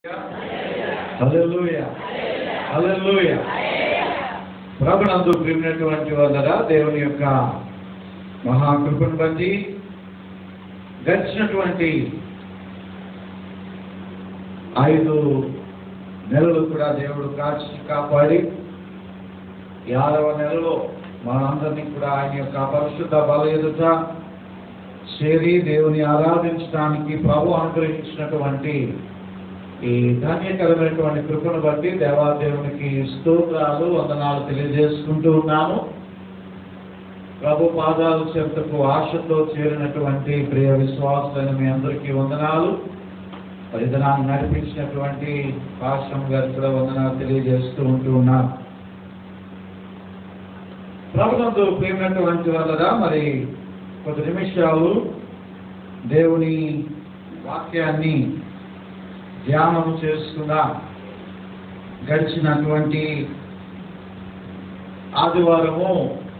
హల్లెలూయా హల్లెలూయా ప్రభునందు ప్రియమైనటువంటి వాళ్ళరా దేవుని యొక్క మహాకృపను బట్టి గడిచినటువంటి ఐదు నెలలు కూడా దేవుడు కాచి కాపాడి ఈ ఆరవ నెలలో మనందరినీ కూడా ఆయన యొక్క పరిశుద్ధ బల ఎదుట చేరి దేవుని ఆరాధించడానికి ప్రభు అనుగ్రహించినటువంటి ఈ ధన్యకరమైనటువంటి కృపను బట్టి దేవాదేవునికి స్తోత్రాలు వందనాలు తెలియజేసుకుంటూ ఉన్నాము ప్రభు పాదాలు చెంతకు ఆశతో చేరినటువంటి ప్రియ విశ్వాసులైన మీ అందరికీ వందనాలు పరిధనాన్ని నడిపించినటువంటి పాశ్రం గారికి కూడా వందనాలు తెలియజేస్తూ ఉంటూ ఉన్నాం ప్రభుత్వంతో ప్రేమైనటువంటి వాళ్ళరా మరి కొద్ది నిమిషాలు దేవుని వాక్యాన్ని ధ్యానం చేసుకుందాం గడిచినటువంటి ఆదివారము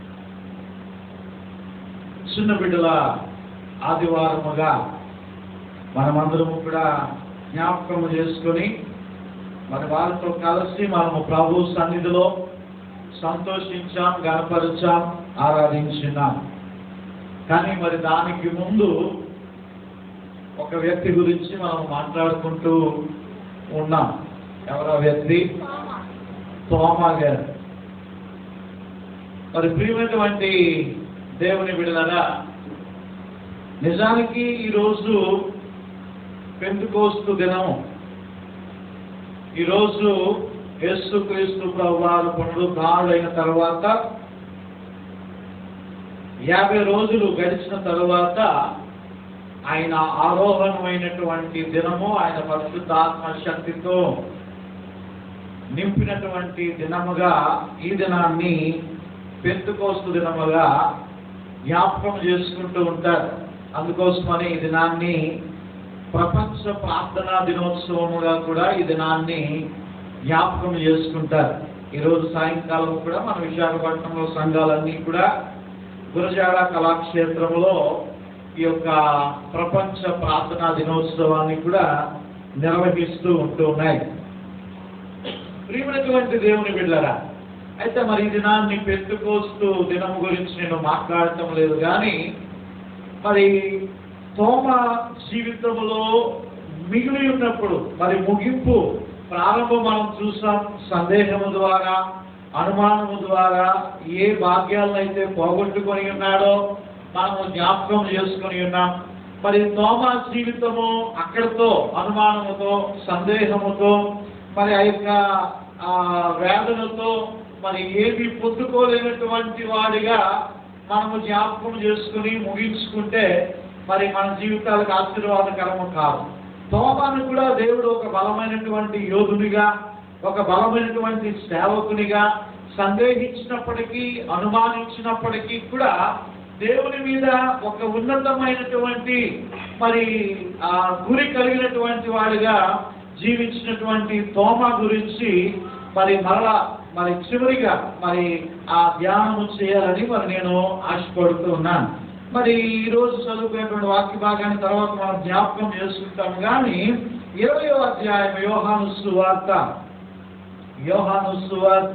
చిన్న బిడ్డల ఆదివారముగా మనమందరము కూడా జ్ఞాపకము చేసుకొని మన వారితో కలిసి మనము ప్రభు సన్నిధిలో సంతోషించాం గనపరిచాం ఆరాధించున్నాం కానీ మరి దానికి ముందు ఒక వ్యక్తి గురించి మనం మాట్లాడుకుంటూ ఉన్నాం ఎవరో వ్యక్తి తోమా గారు మరి ప్రియమైనటువంటి దేవుని విడుదల నిజానికి ఈరోజు పెంతుకోస్తు దినం ఈరోజు యేసు క్రీస్తు ప్రభువారు పునరుద్ధారుడైన తర్వాత యాభై రోజులు గడిచిన తరువాత ఆయన ఆరోహణమైనటువంటి దినము ఆయన పరిశుద్ధాత్మ శక్తితో నింపినటువంటి దినముగా ఈ దినాన్ని పెంతుకోస్తు దినముగా జ్ఞాపకం చేసుకుంటూ ఉంటారు అందుకోసమని ఈ దినాన్ని ప్రపంచ ప్రార్థనా దినోత్సవముగా కూడా ఈ దినాన్ని జ్ఞాపకం చేసుకుంటారు ఈరోజు సాయంకాలం కూడా మన విశాఖపట్నంలో సంఘాలన్నీ కూడా గురజాడ కళాక్షేత్రంలో ఈ యొక్క ప్రపంచ ప్రార్థనా దినోత్సవాన్ని కూడా నిర్వహిస్తూ ఉంటూ ఉన్నాయి ప్రియమైనటువంటి దేవుని బిడ్డరా అయితే మరి ఈ దినాన్ని పెట్టుకోస్తూ దినం గురించి నేను మాట్లాడటం లేదు కానీ మరి తోమ జీవితంలో మిగిలి ఉన్నప్పుడు మరి ముగింపు ప్రారంభం మనం చూసాం సందేహము ద్వారా అనుమానము ద్వారా ఏ భాగ్యాలను అయితే పోగొట్టుకొని ఉన్నాడో మనము జ్ఞాపకం చేసుకొని ఉన్నాం మరి తోమా జీవితము అక్కడితో అనుమానముతో సందేహముతో మరి ఆ యొక్క ఆ, వేదనతో మరి ఏది పొందుకోలేనటువంటి వాడిగా మనము జ్ఞాపకం చేసుకుని ముగించుకుంటే మరి మన జీవితాలకు ఆశీర్వాదకరము కాదు తోమాను కూడా దేవుడు ఒక బలమైనటువంటి యోధునిగా ఒక బలమైనటువంటి సేవకునిగా సందేహించినప్పటికీ అనుమానించినప్పటికీ కూడా దేవుని మీద ఒక ఉన్నతమైనటువంటి మరి ఆ గురి కలిగినటువంటి వాడిగా జీవించినటువంటి తోమా గురించి మరి మరలా మరి చివరిగా మరి ఆ ధ్యానము చేయాలని మరి నేను ఆశపడుతూ ఉన్నాను మరి ఈ రోజు చదువుకునేటువంటి వాక్య భాగాన్ని తర్వాత మనం జ్ఞాపకం చేసుకుంటాం కానీ ఇరవయో అధ్యాయం యోహాను సువార్త యోహాను సువార్త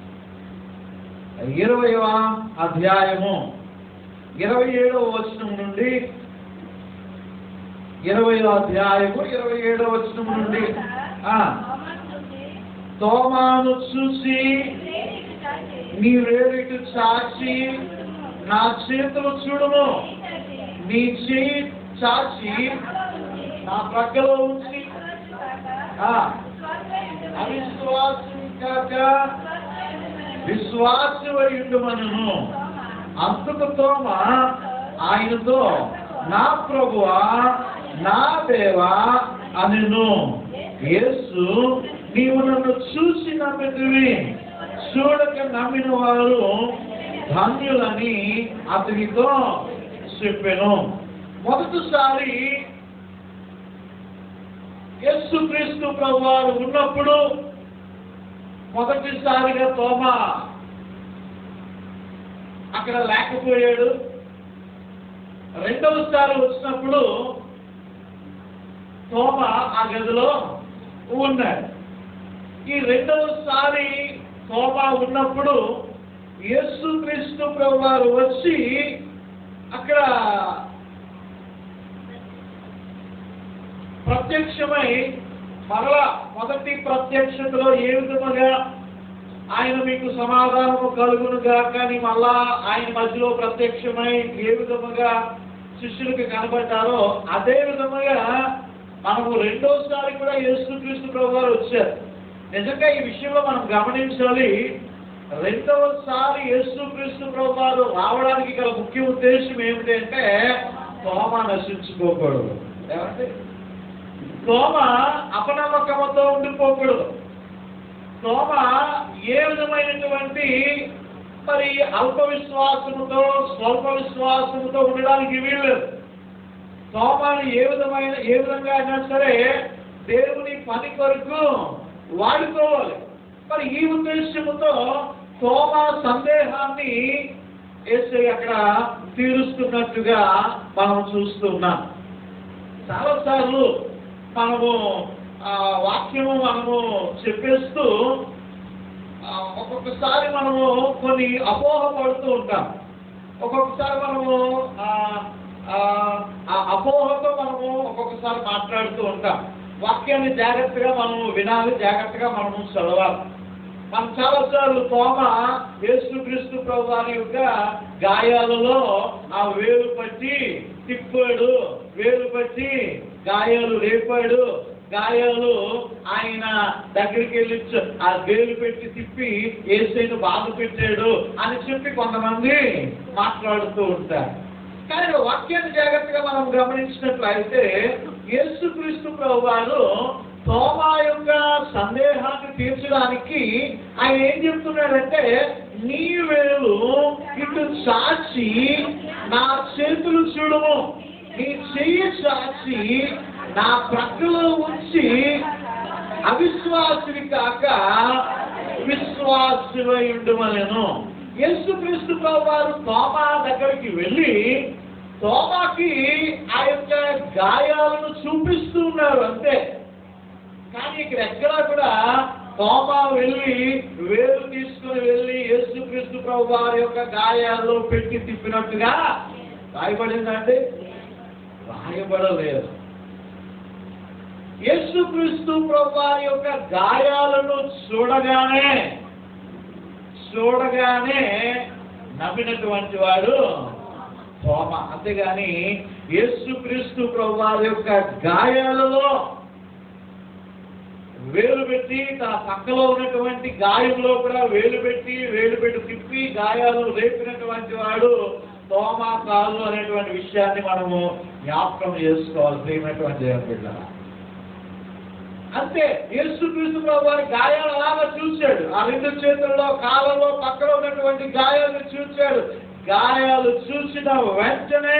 ఇరవయవ అధ్యాయము ఇరవై ఏడవ వచనం నుండి ఇరవయో అధ్యాయము ఇరవై ఏడవ వచనం నుండి ఆ తోమాను చూసి నీ వేడికి చాచి నా చేతులు చూడుము నీ చేయి చాచి నా ప్రక్కలో ఉంచి ఆ, అవిశ్వాసం కాక విశ్వాసమయుండుమను అందుకు తోమ ఆయనతో నా ప్రభువా నా దేవా అనెను యేసు నీవు నన్ను చూసి నమ్మితివి చూడక నమ్మిన వారు ధన్యులని అతనితో చెప్పాను మొదటిసారి యేసుక్రీస్తు ప్రభువారు ఉన్నప్పుడు మొదటిసారిగా తోమ అక్కడ లేకపోయాడు రెండవసారి వచ్చినప్పుడు తోమ ఆ గదిలో ఉన్నాడు ఈ రెండవసారి తోమా ఉన్నప్పుడు యేసు క్రీస్తు ప్రభు వారు వచ్చి అక్కడ ప్రత్యక్షమై మరలా మొదటి ప్రత్యక్షతలో ఏ విధముగా ఆయన మీకు సమాధానము కలుగును గాక అని మళ్ళా ఆయన మధ్యలో ప్రత్యక్షమై ఏ విధముగా శిష్యులకు కనబడ్డారో అదే విధముగా మనము రెండోసారి కూడా యేసుక్రీస్తు ప్రభు వారు వచ్చారు నిజంగా ఈ విషయంలో మనం గమనించాలి రెండవసారి యేసుక్రీస్తు ప్రభు వారు రావడానికి గల ముఖ్య ఉద్దేశం ఏమిటంటే తోమ నశించుకోకూడదు ఏమంటే తోమ అపనమ్మకముతో ఉండిపోకూడదు తోమ ఏ విధమైనటువంటి మరి అల్ప విశ్వాసముతో స్వల్ప విశ్వాసముతో ఉండడానికి వీల్లేదు తోమాను ఏ విధమైన ఏ విధంగా అయినా సరే దేవుని పని కొరకు వాడుకోవాలి మరి ఈ ఉద్దేశముతో తోమ సందేహాన్ని వేసి అక్కడ తీరుస్తున్నట్టుగా మనం చూస్తున్నాం చాలాసార్లు మనము ఆ, వాక్యము మనము చెప్పేస్తూ ఆ, ఒక్కొక్కసారి మనము కొన్ని అపోహ పడుతూ ఉంటాం ఒక్కొక్కసారి మనము ఆ, ఆ, ఆ అపోహతో మనము ఒక్కొక్కసారి మాట్లాడుతూ ఉంటాం వాక్యాన్ని జాగ్రత్తగా మనము వినాలి జాగ్రత్తగా మనము చదవాలి మనం చాలాసార్లు తోమ యేసుక్రీస్తు ప్రభు వారి యొక్క గాయాలలో ఆ వేలు పట్టి తిప్పాడు వేలు పట్టి గాయాలు రేపాడు గాయాలు ఆయన దగ్గరికి వెళ్ళి చ- ఆ వేలు పెట్టి తిప్పి ఏసైను బాధ పెట్టాడు అని చెప్పి కొంతమంది మాట్లాడుతూ ఉంటారు కానీ వాక్యాన్ని జాగ్రత్తగా మనం గమనించినట్లయితే యేసుక్రీస్తు ప్రభు వారు తోమా యొక్క సందేహాన్ని తీర్చడానికి ఆయన ఏం చెప్తున్నాడంటే నీ వేలు ఇటు చాచి నా చేతులు చూడము నీ చెయ్యి చాచి నా ప్రక్కలో ఉంచి అవిశ్వాసుని కాక విశ్వాసులై ఉండమనేను యేసుక్రీస్తు ప్రభు వారు తోమా దగ్గరికి వెళ్ళి తోమాకి ఆ యొక్క గాయాలను చూపిస్తూ ఉన్నారు అంతే కానీ ఇక్కడ ఎక్కడా కూడా తోమా వెళ్ళి వేలు తీసుకుని వెళ్ళి యేసుక్రీస్తు ప్రభు వారి యొక్క గాయాల్లో పెట్టి తిప్పినట్టుగా రాయబడిందండి రాయబడలేదు యేసుక్రీస్తు ప్రభు వారి యొక్క గాయాలను చూడగానే చూడగానే నమ్మినటువంటి వాడు తోమ అంతేగాని యేసుక్రీస్తు ప్రభు వారి యొక్క గాయాలలో వేలు పెట్టి తన పక్కలో ఉన్నటువంటి గాయంలో కూడా వేలు పెట్టి వేలు పెట్టి తిప్పి గాయాలు రేపినటువంటి వాడు తోమా కాదు అనేటువంటి విషయాన్ని మనము జ్ఞాపకం చేసుకోవాలి ప్రియమైనటువంటి దేవుని బిడ్డలారా. అంతే యేసుక్రీస్తు ప్రభు వారి గాయాలు అలాగా చూశాడు ఆ రెండు చేతుల్లో కాళ్ళలో పక్కన ఉన్నటువంటి గాయాలను చూశాడు గాయాలు చూసిన వెంటనే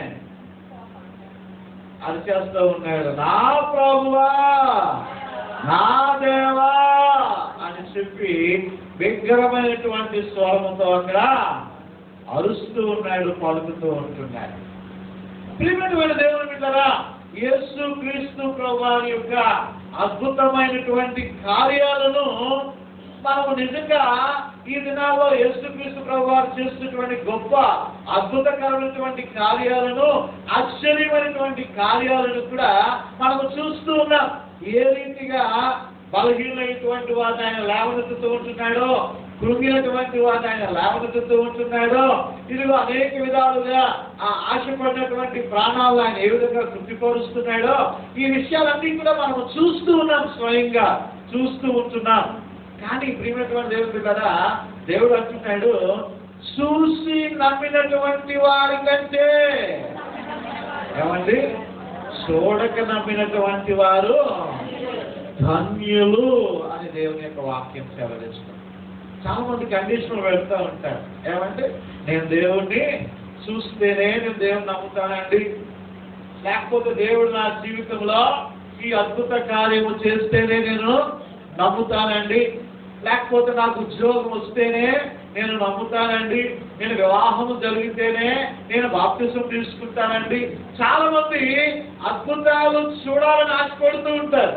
అది చేస్తూ ఉన్నాడు నా ప్రభువా నా దేవా అని చెప్పి విగ్రహమైనటువంటి స్వరముతో అక్కడ అరుస్తూ ఉన్నాడు పలుకుతూ ఉంటున్నాడు ప్రియమైనటువంటి దేవుని బిడ్డరా యేసు క్రీస్తు ప్రభువారి యొక్క అద్భుతమైనటువంటి కార్యాలను మనము నిజంగా ఈ దినాల్లో యేసుక్రీస్తు ప్రభు వారు చేస్తున్నటువంటి గొప్ప అద్భుతకరమైనటువంటి కార్యాలను ఆశ్చర్యమైనటువంటి కార్యాలను కూడా మనము చూస్తూ ఉన్నాం ఏ రీతిగా బలహీనమైనటువంటి వారిని ఆయన లేవనెత్తుతూ ఉంటున్నాడో కృంగినటువంటి వారిని ఆయన లేవనెత్తుతూ ఉంటున్నాడో ఇదిగో అనేక విధాలుగా ఆ ఆశపడినటువంటి ప్రాణాలు ఆయన ఏ విధంగా తృప్తిపరుస్తున్నాడో ఈ విషయాలన్నీ కూడా మనము చూస్తూ ఉన్నాం స్వయంగా చూస్తూ ఉంటున్నాం కానీ ప్రియమైనటువంటి దేవుడు కదా దేవుడు అంటున్నాడు చూసి నమ్మినటువంటి వారి కంటే ఏమండి చూడక నమ్మినటువంటి వారు ధన్యులు అని దేవుని యొక్క వాక్యం సెలవిస్తుంది చాలా మంది కండిషన్లు పెడతా ఉంటారు ఏమంటే నేను దేవుణ్ణి చూస్తేనే నేను దేవుని నమ్ముతానండి లేకపోతే దేవుడు నా జీవితంలో ఈ అద్భుత కార్యము చేస్తేనే నేను నమ్ముతానండి లేకపోతే నాకు ఉద్యోగం వస్తేనే నేను నమ్ముతానండి నేను వివాహము జరిగితేనే నేను బాప్తిసం తీసుకుంటానండి చాలా మంది అద్భుతాలు చూడాలని ఆశపడుతూ ఉంటారు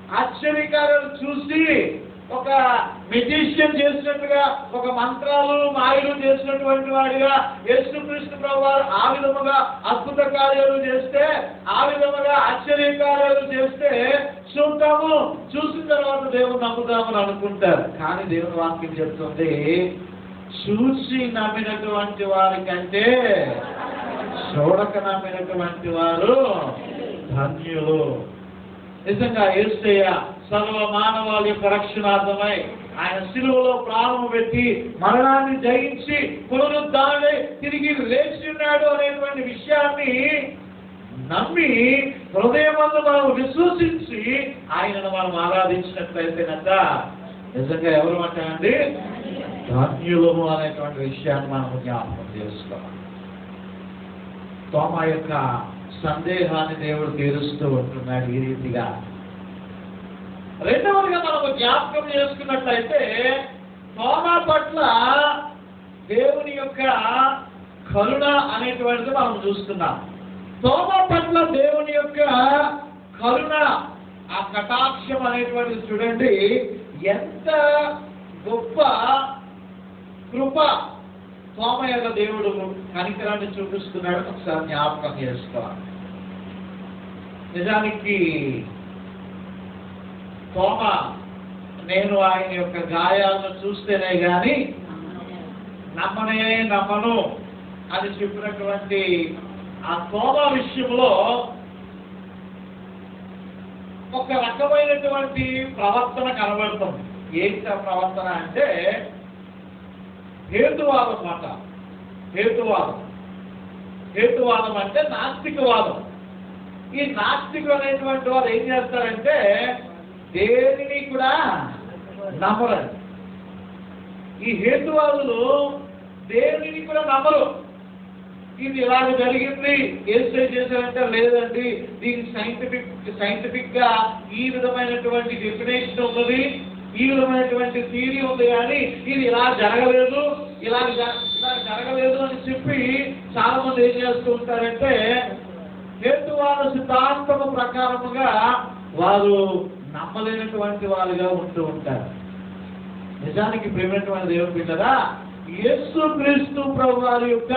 ఆశ్చర్యకారాలు చూసి ఒక మెజిషియన్ చేసినట్టుగా ఒక మంత్రాలు మాయలు చేసినటువంటి వాడిగా యేసుక్రీస్తు ప్రభు వారు ఆ విధముగా అద్భుత కార్యాలు చేస్తే ఆ విధముగా ఆశ్చర్య కార్యాలు చేస్తే చూద్దాము చూసిన తర్వాత దేవుని నమ్ముదామని అనుకుంటారు కానీ దేవుని వాక్యం చెప్తుంది చూసి నమ్మినటువంటి వారికంటే చూడక నమ్మినటువంటి వారు ధన్యులు నిజంగా ఏసయ్య సర్వ మానవాళి యొక్క రక్షణార్థమై ఆయన శిలువలో ప్రాణం పెట్టి మరణాన్ని జయించి పునరుద్ధాన్ని తిరిగి లేచి ఉన్నాడు అనేటువంటి విషయాన్ని నమ్మి హృదయమందు మనం విశ్వసించి ఆయనను మనం ఆరాధించినట్లయితేనంట నిజంగా ఎవరు అంటారండి ధన్యులము అనేటువంటి విషయాన్ని మనం జ్ఞాపకం చేసుకోవాలి తోమ యొక్క సందేహాన్ని దేవుడు తీరుస్తూ ఉంటున్నాడు ఈ రీతిగా రెండవదిగా మనము జ్ఞాపకం చేసుకున్నట్లయితే తోమ పట్ల దేవుని యొక్క కరుణ అనేటువంటిది మనం చూస్తున్నాం తోమ పట్ల దేవుని యొక్క కరుణ ఆ కటాక్షం అనేటువంటిది చూడండి ఎంత గొప్ప కృప తోమ యొక్క దేవుడు కనికరాన్ని చూపిస్తున్నాడు ఒకసారి జ్ఞాపకం చేసుకోవాలి నిజానికి తోమ నేను ఆయన యొక్క గాయాలను చూస్తేనే గాని నమ్మనే నమ్మను అని చెప్పినటువంటి ఆ తోమ విషయంలో ఒక రకమైనటువంటి ప్రవర్తన కనబడుతుంది ఏంటి ఆ ప్రవర్తన అంటే హేతువాదం మాట హేతువాదం హేతువాదం అంటే నాస్తికవాదం ఈ నాస్తికులు అనేటువంటి వారు ఏం చేస్తారంటే దేనిని కూడా నమ్మరు ఈ హేతువాదులు దేనిని కూడా నమ్మరు ఇది ఇలాగ జరిగింది ఏసై చేశారంటే లేదండి దీనికి సైంటిఫిక్ సైంటిఫిక్ గా ఈ విధమైనటువంటి డెఫినేషన్ ఉన్నది ఈ విధమైనటువంటి థీరీ ఉంది కానీ ఇది ఇలా జరగలేదు ఇలా జ- ఇలా జరగలేదు అని చెప్పి చాలా మంది ఏం చేస్తూ ఉంటారంటే హేతువాద సిద్ధాంతము ప్రకారముగా వారు నమ్మలేనటువంటి వారుగా ఉంటూ ఉంటారు నిజానికి ప్రేమైనటువంటి దేవుని బిడ్డరా యేసు క్రీస్తు ప్రభు వారి యొక్క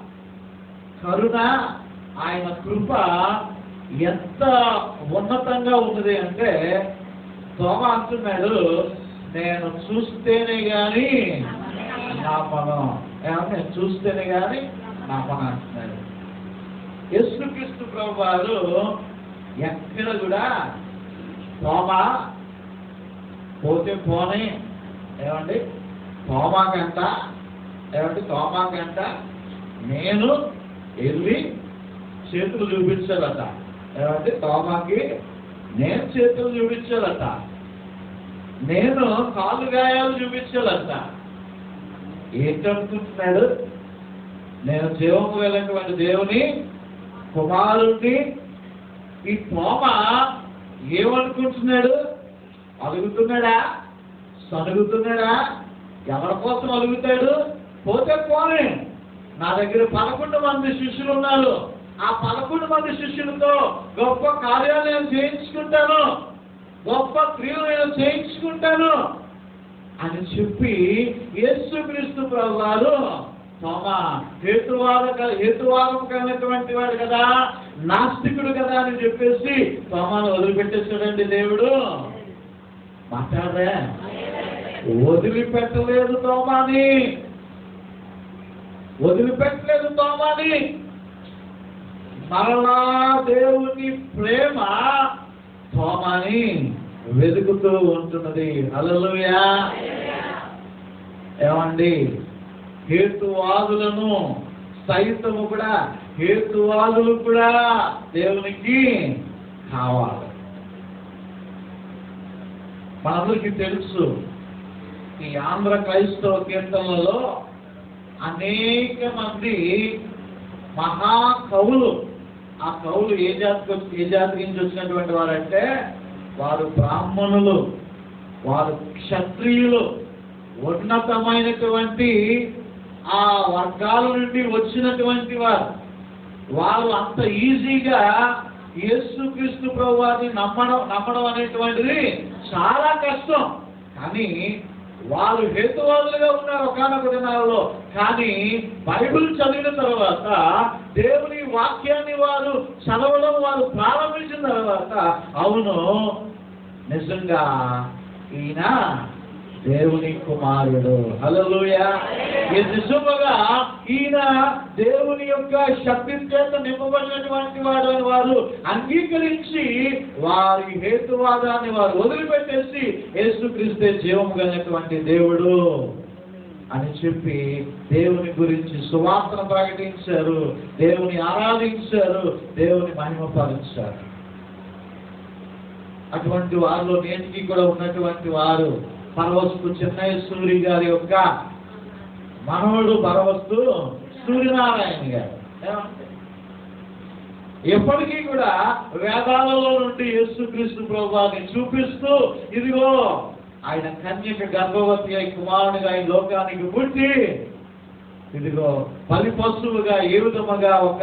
కరుణ ఆయన కృప ఎంత ఉన్నతంగా ఉన్నది అంటే తోమ అంటున్నాడు నేను చూస్తేనే గాని నా పనం ఏమన్నా నేను చూస్తేనే గాని నా పనం అంటున్నాడు యేసుక్రీస్తు ప్రభు వారు ఎక్కడ కూడా తోమ పోతే పోనే ఏమండి తోమాకంట ఏమండి తోమాకంట నేను వెళ్ళి చేతులు చూపించాలట ఏమంటే తోమాకి నేను చేతులు చూపించాలట నేను కాళ్ళు గాయాలు చూపించాలట ఏంటనుకుంటున్నాడు నేను జీవము వెళ్ళినటువంటి దేవుని కుమారుణ్ణి ఈ తోమ ఏమనుకుంటున్నాడు అలుగుతున్నాడా సనుగుతున్నాడా ఎవరి కోసం అలుగుతాడు పోతే పోనే నా దగ్గర పదకొండు మంది శిష్యులు ఉన్నారు ఆ పదకొండు మంది శిష్యులతో గొప్ప కార్యాలు నేను చేయించుకుంటాను గొప్ప క్రియలు నేను చేయించుకుంటాను అని చెప్పి యేసుక్రీస్తు ప్రభు వారు తమ హేతువాద హేతువాదం కలిగినటువంటి వాడు కదా నాస్తికుడు కదా అని చెప్పేసి తోమాను వదిలిపెట్టేశాడండి దేవుడు మాట్లాడరా వదిలిపెట్టలేదు తోమాని వదిలిపెట్టలేదు తోమాని మరలా దేవుని ప్రేమ తోమాని వెతుకుతూ ఉంటున్నది హల్లెలూయా ఏమండి హేతువాదులను సైతము కూడా హేతువాదులు కూడా దేవునికి కావాలి మనందరికీ తెలుసు ఈ ఆంధ్ర క్రైస్తవ కీర్తనలలో అనేక మంది మహా కవులు ఆ కవులు ఏ జాతికి వచ్చి- ఏ జాతి నుంచి వచ్చినటువంటి వారంటే వారు బ్రాహ్మణులు వారు క్షత్రియులు ఉన్నతమైనటువంటి ఆ వర్గాల నుండి వచ్చినటువంటి వారు వారు అంత ఈజీగా యేసుక్రీస్తు ప్రభువాన్ని నమ్మడం నమ్మడం అనేటువంటిది చాలా కష్టం కానీ వాళ్ళు హేతువాదులుగా ఉన్నారు ఒకనొక దినాల్లో కానీ బైబిల్ చదివిన తర్వాత దేవుని వాక్యాన్ని వారు చదవడం వారు ప్రారంభించిన తర్వాత అవును నిజంగా ఈయన దేవుని కుమారుడు హల్లెలూయ ఈ నిజముగా ఈయన దేవుని యొక్క శక్తి చేత నింపబడినటువంటి వాడు అని వారు అంగీకరించి వారి హేతువాదాన్ని వారు వదిలిపెట్టేసి యేసుక్రీస్తే జీవము కలిగినటువంటి దేవుడు అని చెప్పి దేవుని గురించి సువార్తను ప్రకటించారు దేవుని ఆరాధించారు దేవుని మహిమపరిచారు అటువంటి వారిలో నేటికి కూడా ఉన్నటువంటి వారు పరవస్తు చెన్నై సూరి గారి యొక్క మనవడు పరవస్తు సూర్యనారాయణ గారు ఏమంటే? ఎప్పటికీ కూడా వేదాలలో నుండి యేసుక్రీస్తు ప్రభువాన్ని చూపిస్తూ ఇదిగో ఆయన కన్యక గర్భవతి అయి కుమారునిగా ఈ లోకానికి పుట్టి ఇదిగో పలి పశువుగా ఏ విధముగా ఒక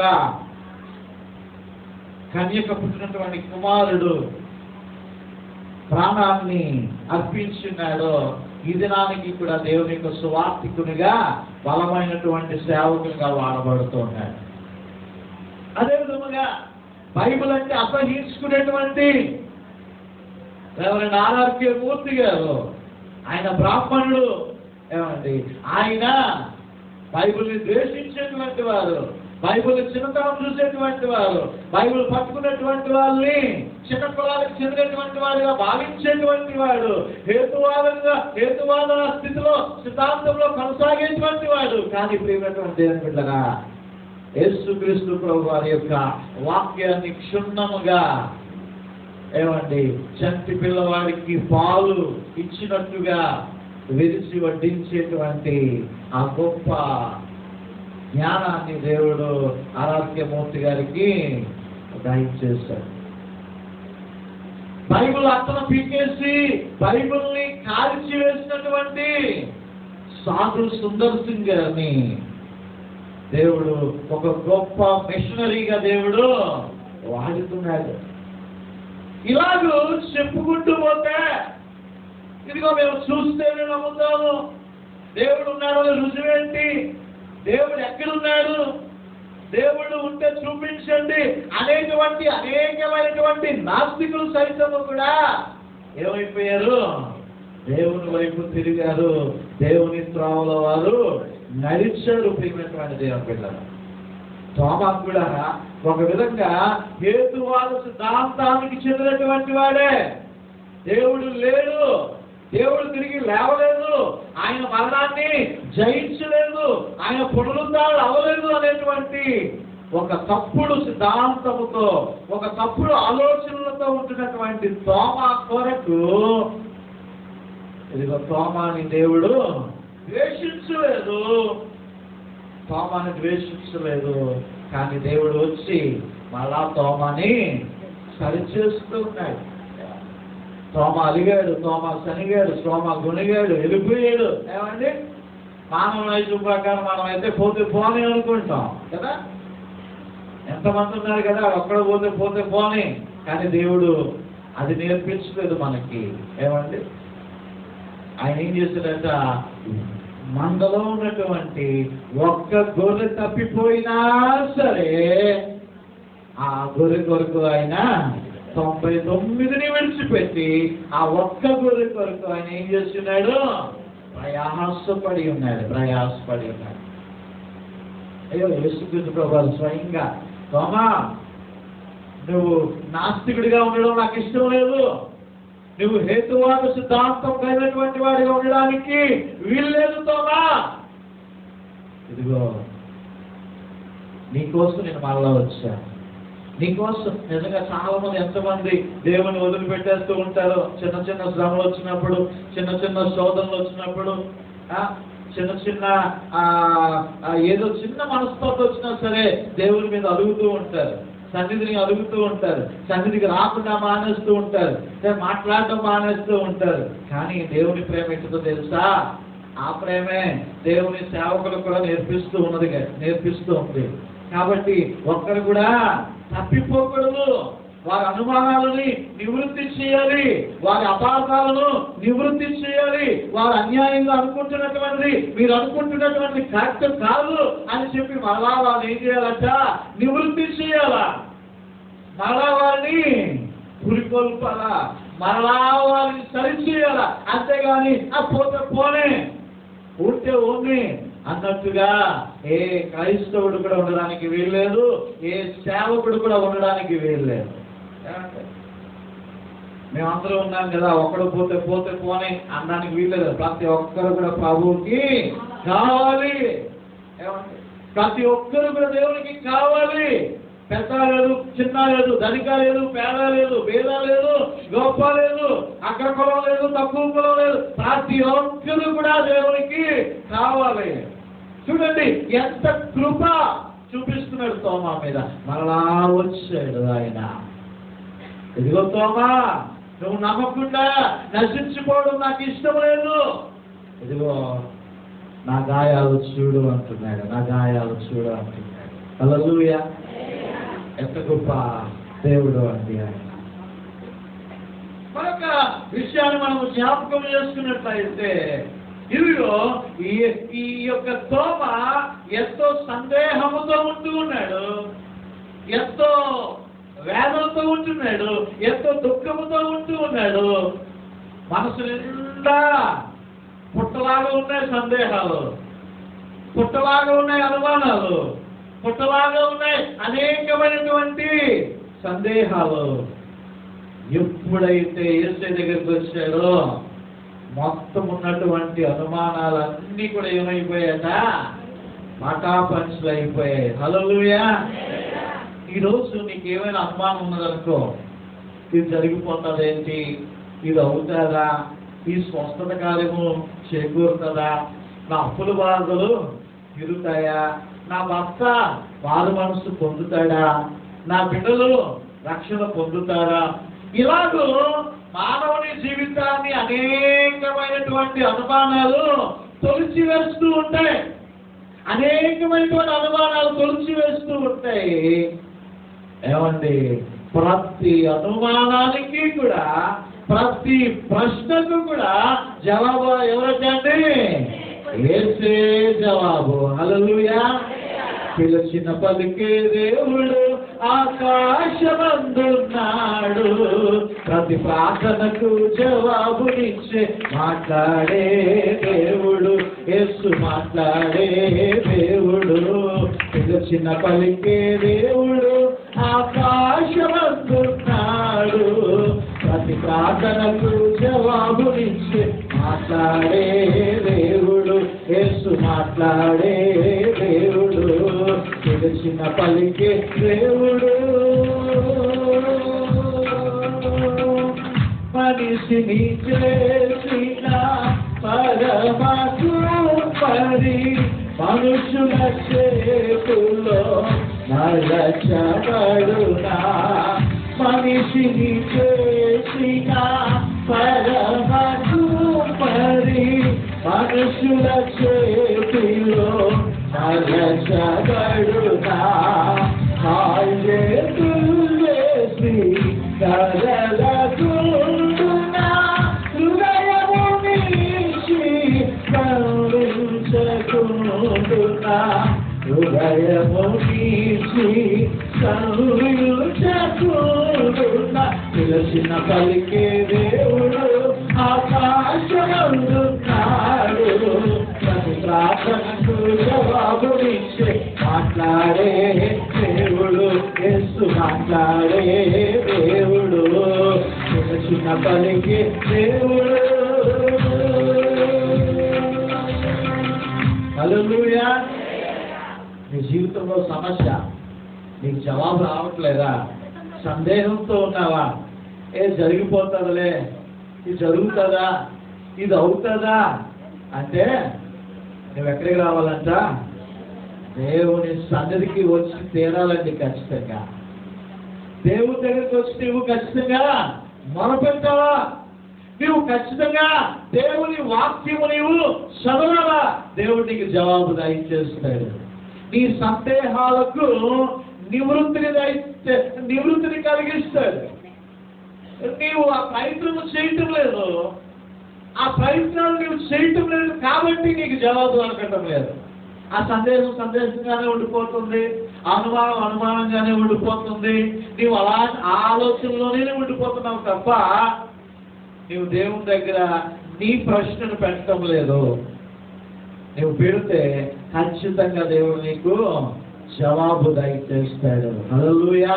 కన్యక పుట్టినటువంటి కుమారుడు ప్రాణాన్ని అర్పించున్నాడో ఈ దినానికి కూడా దేవుని యొక్క సువార్థికునిగా బలమైనటువంటి సేవకునిగా వాడబడుతున్నాడు అదే విధముగా బైబిల్ అంటే అసహించుకునేటువంటి రెవరెండ్ ఆర్ఆర్కే మూర్తి గారు ఆయన బ్రాహ్మణుడు ఏమండి ఆయన బైబిల్ని ద్వేషించేటువంటి వారు బైబిల్ చిన్నతనం చూసేటువంటి వారు బైబిల్ పట్టుకున్నటువంటి వాళ్ళని చిన్న కులాలకు చెందినటువంటి వాడిగా భావించేటువంటి వాడు హేతువాదంగా హేతువాద స్థితిలో సిద్ధాంతంలో కొనసాగేటువంటి వాడు కానీ ప్రియమైనటువంటి దేవుని బిడ్డగా యేసుక్రీస్తు ప్రభు వారి యొక్క వాక్యాన్ని క్షుణ్ణముగా ఏమండి చంటి పిల్లవాడికి పాలు ఇచ్చినట్టుగా విరిచి వడ్డించేటువంటి ఆ గొప్ప జ్ఞానాన్ని దేవుడు ఆరాధ్యమూర్తి గారికి దయచేశాడు బైబిల్ అతను పీకేసి బైబిల్ని కాల్చి వేసినటువంటి సాధు సుందర్ సింగ్ గారిని దేవుడు ఒక గొప్ప మిషనరీగా దేవుడు వాడుతున్నాడు ఇలాగూ చెప్పుకుంటూ పోతే ఇదిగో మేము చూస్తేనే నమ్ముతాము దేవుడు ఉన్నాడని రుజువేంటి దేవుడు ఎక్కడున్నాడు దేవుడు ఉంటే చూపించండి అనేటువంటి అనేకమైనటువంటి నాస్తికులు సైతము కూడా ఏమైపోయారు దేవుని వైపు తిరిగారు దేవుని త్రోవల వారు నడిచారు ప్రియమైనటువంటి దేవుని పిల్లలు తోమా కూడా ఒక విధంగా హేతువాద సిద్ధాంతానికి చెందినటువంటి వాడే దేవుడు లేడు దేవుడు తిరిగి లేవలేదు ఆయన మరణాన్ని జయించలేదు ఆయన పునరుద్ధాలు అవ్వలేదు అనేటువంటి ఒక తప్పుడు సిద్ధాంతముతో ఒక తప్పుడు ఆలోచనలతో ఉంటున్నటువంటి తోమా కొరకు ఇదిగో తోమాని దేవుడు ద్వేషించలేదు తోమాని ద్వేషించలేదు కానీ దేవుడు వచ్చి మళ్ళా తోమాని సరిచేస్తూ ఉన్నాడు తోమ అలిగాడు తోమ శనిగాడు తోమ గుణిగాడు వెళ్ళిపోయాడు ఏమండి మానవ నైజం ప్రకారం మనం అయితే పోతే పోని అనుకుంటాం కదా ఎంతమంది ఉన్నారు కదా ఒక్కడ పోతే పోతే పోని కానీ దేవుడు అది నేర్పించలేదు మనకి ఏమండి ఆయన ఏం చేశాడట మందలో ఉన్నటువంటి ఒక్క గొర్రె తప్పిపోయినా సరే ఆ గొర్రె కొరకు ఆయన తొంభై తొమ్మిదిని విడిచిపెట్టి ఆ ఒక్క గొర్రె కొరకు ఆయన ఏం చేస్తున్నాడు ప్రయాసపడి ఉన్నాడు ప్రయాసపడి ఉన్నాడు అయ్యో యేసుక్రీస్తు ప్రభు స్వయంగా తోమా నువ్వు నాస్తికుడిగా ఉండడం నాకు ఇష్టం లేదు నువ్వు హేతువాద సిద్ధాంతం కలిగినటువంటి వాడిగా ఉండడానికి వీల్లేదు తోమా ఇదిగో నీకోసం నేను మళ్ళా వచ్చాను నీకోసం నిజంగా చాలా మంది ఎంతమంది దేవుని వదిలిపెట్టేస్తూ ఉంటారో చిన్న చిన్న శ్రమలు వచ్చినప్పుడు చిన్న చిన్న శోధనలు వచ్చినప్పుడు ఆ, చిన్న చిన్న ఆ, ఆ, ఏదో చిన్న మనస్తత్వం వచ్చినా సరే దేవుని మీద అడుగుతూ ఉంటారు సన్నిధిని అడుగుతూ ఉంటారు సన్నిధికి రాకుండా మానేస్తూ ఉంటారు లేదా మాట్లాడటం మానేస్తూ ఉంటారు కానీ దేవుని ప్రేమ ఎట్టుదో తెలుసా ఆ ప్రేమే దేవుని సేవకులకు కూడా నేర్పిస్తూ ఉన్నది నేర్పిస్తూ ఉంది కాబట్టి ఒక్కరు కూడా తప్పిపోకూడదు వారి అనుమానాలని నివృత్తి చేయాలి వారి అపార్థాలను నివృత్తి చేయాలి వారు అన్యాయంగా అనుకుంటున్నటువంటిది మీరు అనుకుంటున్నటువంటి కరెక్ట్ కాదు అని చెప్పి మరలా వాళ్ళు ఏం చేయాలంట నివృత్తి చేయాలా మరలా వారిని పురికొల్పాలా మరలా వారిని సరిచేయాలా అంతేగాని ఆ పోతే పోనే ఉంటే ఓన్ని అన్నట్టుగా ఏ క్రైస్తవుడు కూడా ఉండడానికి వీల్లేదు ఏ సేవకుడు కూడా ఉండడానికి వీల్లేదు ఏమంటే? మేమందరం ఉన్నాం కదా ఒక్కడు పోతే పోతే పోనే అనడానికి వీల్లేదు ప్రతి ఒక్కరు కూడా ప్రభువుకి కావాలి ఏమంటే? ప్రతి ఒక్కరు కూడా దేవునికి కావాలి పెద్ద లేదు చిన్న లేదు ధనిక లేదు పేద లేదు భేద లేదు గొప్ప లేదు అగ్ర కులం లేదు తక్కువ కులం లేదు ప్రతి ఒక్కరు కూడా దేవునికి కావాలి చూడండి ఎంత కృప చూపిస్తున్నాడు తోమా మీద మరలా వచ్చాడు ఆయన ఇదిగో తోమా నువ్వు నమ్మకుండా నశించిపోవడం నాకు ఇష్టం లేదు ఇదిగో నా గాయాలు చూడు అంటున్నాడు నా గాయాలు చూడు అంటున్నాడు హల్లెలూయా ఎంత గొప్ప దేవుడు అండి ఆయన మరొక విషయాన్ని మనం జ్ఞాపకం చేసుకున్నట్లయితే ఇదిగో ఈ ఈ యొక్క తోమ ఎంతో సందేహముతో ఉంటూ ఉన్నాడు ఎంతో వేదంతో ఉంటున్నాడు ఎంతో దుఃఖముతో ఉంటూ ఉన్నాడు మనసు నిండా పుట్టలాగా ఉన్నాయి సందేహాలు పుట్టలాగా ఉన్నాయి అనుమానాలు పుట్టలాగా ఉన్నాయి అనేకమైనటువంటి సందేహాలు ఎప్పుడైతే ఏసై దగ్గరికి వచ్చాడో మొత్తం ఉన్నటువంటి అనుమానాలన్నీ కూడా ఏమైపోయాట పటాపంచులు అయిపోయాయి హలోలుయా ఈరోజు నీకు ఏమైనా అనుమానం ఉన్నదనుకో ఇది జరిగిపోతుంది ఏంటి ఇది అవుతుందా ఈ స్వస్థత కార్యము చేకూరుతుందా నా అప్పుల బాధలు తిరుగుతాయా నా భర్త వారు మనసు పొందుతాడా నా బిడ్డలు రక్షణ పొందుతారా ఇలాగూ మానవుని జీవితాన్ని అనేకమైనటువంటి అనుమానాలు తొలిచి వేస్తూ ఉంటాయి అనేకమైనటువంటి అనుమానాలు తొలిచి వేస్తూ ఉంటాయి ఏమండి ప్రతి అనుమానానికి కూడా ప్రతి ప్రశ్నకు కూడా జవాబు ఎవరొచ్చండి ఏసే జవాబు హల్లెలూయా పిలిచిన పలికే దేవుడు ఆకాశమందున్నాడు ప్రతి ప్రార్థనకు జవాబునిచ్చే మాట్లాడే దేవుడు యేసు మాట్లాడే దేవుడు పిలిచిన పలికే దేవుడు ఆకాశమందున్నాడు ప్రతి ప్రార్థనకు జవాబునిచ్చే మాట్లాడే దేవుడు యేసు మాట్లాడే దేవుడు తెలిసిన పలికే దేవుడు మనిషిని చేసిన పరమకు పరి మనుషుల చేతుల్లో నరచబడునా మనిషిని చేసిన పరమకు పరి మనుషుల చేతిలో నరచబడునా హాయేతులేసి కలలకుండునా హృదయము నీచి కరుణించకుండునా హృదయము నీచి కరుణించకుండునా పిలిచిన పలికే దేవుడు ఆకాశమున్నాడు ప్రతి ప్రార్థనకు జవాబునిచ్చే మాట్లాడే దేవుడు యేసు మాట్లాడే దేవుడు చిన్న పలికి దేవుడు హల్లెలూయా నీ జీవితంలో సమస్య నీకు జవాబు రావట్లేదా సందేహంతో ఉన్నావా ఏ జరిగిపోతుందిలే ఇది జరుగుతుందా ఇది అవుతుందా అంటే నువ్వు ఎక్కడికి రావాలంట దేవుని సన్నిధికి వచ్చి తీరాలండి ఖచ్చితంగా దేవుని దగ్గరికి వచ్చి నువ్వు ఖచ్చితంగా మొరపెట్టావా నువ్వు ఖచ్చితంగా దేవుని వాక్యము నీవు చదవాలా దేవుడు నీకు జవాబు దయచేస్తాడు నీ సందేహాలకు నివృత్తిని దయ తె- నివృత్తిని కలిగిస్తాడు నీవు ఆ ప్రయత్నం చేయటం లేదు ఆ ప్రయత్నాలు నీవు చేయటం లేదు కాబట్టి నీకు జవాబు దొరకటం లేదు ఆ సందేశం సందేశంగానే ఉండిపోతుంది అనుమానం అనుమానంగానే ఉండిపోతుంది నీవు అలా ఆ ఆలోచనలోనే ఉండిపోతున్నావు తప్ప నీవు దేవుని దగ్గర నీ ప్రశ్నను పెట్టడం లేదు నువ్వు పెడితే ఖచ్చితంగా దేవుడు నీకు జవాబు దయచేస్తాడు హల్లెలూయా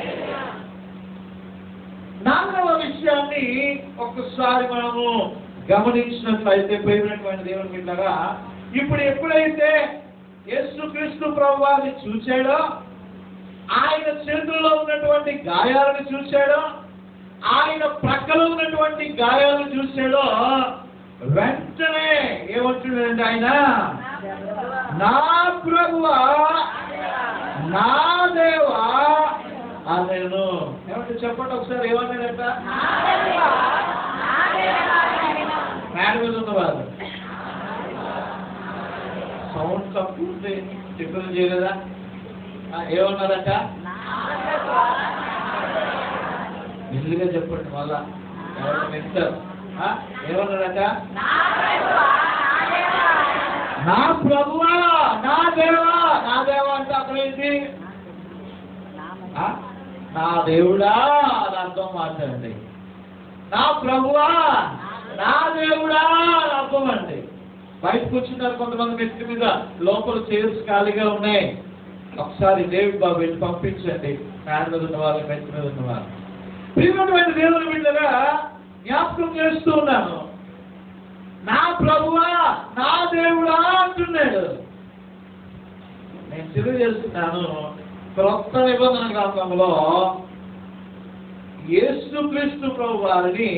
నాలుగవ విషయాన్ని ఒక్కసారి మనము గమనించినట్లయితే ప్రేమైనటువంటి దేవుని బిడ్డగా ఇప్పుడు ఎప్పుడైతే యేసుక్రీస్తు ప్రభు వారిని చూశాడో ఆయన చేతుల్లో ఉన్నటువంటి గాయాలను చూశాడో ఆయన ప్రక్కలో ఉన్నటువంటి గాయాలను చూశాడో వెంటనే ఏమంటున్నాడంటే ఆయన నా ప్రభువా నా దేవా నేను ఏమంటే చెప్పండి ఒకసారి ఏమన్నాడట మేడ మీద ఉన్నవారు సౌండ్ తక్కువ ఉంది చెప్పడం చేయలేదా ఆ, ఏమన్నారట మెల్లిగా చెప్పండి మళ్ళా ఎవరు వింటారు ఆ, ఏమన్నారట నా ప్రభువా నా దేవా నా దేవా అంటే అక్కడ ఏంటి ఆ? నా దేవుడా అని అర్థం మాట్లాడండి నా ప్రభువా నా దేవుడా అని అర్థం అండి బయట కూర్చున్నారు కొంతమంది వ్యక్తి మీద లోపల చైర్స్ ఖాళీగా ఉన్నాయి ఒకసారి దేవుడి బాబు వెళ్ళి పంపించండి ఫ్యాన్ మీద ఉన్న వాళ్ళు బెంచ్ మీద ఉన్న వాళ్ళు ప్రియమైనటువంటి దేవుని బిడ్డగా జ్ఞాపకం చేస్తూ ఉన్నాను నా ప్రభువా నా దేవుడా అంటున్నాడు నేను తెలియజేస్తున్నాను క్రొత్త నిబంధన గ్రంథంలో యేసుక్రీస్తు ప్రభు వారిని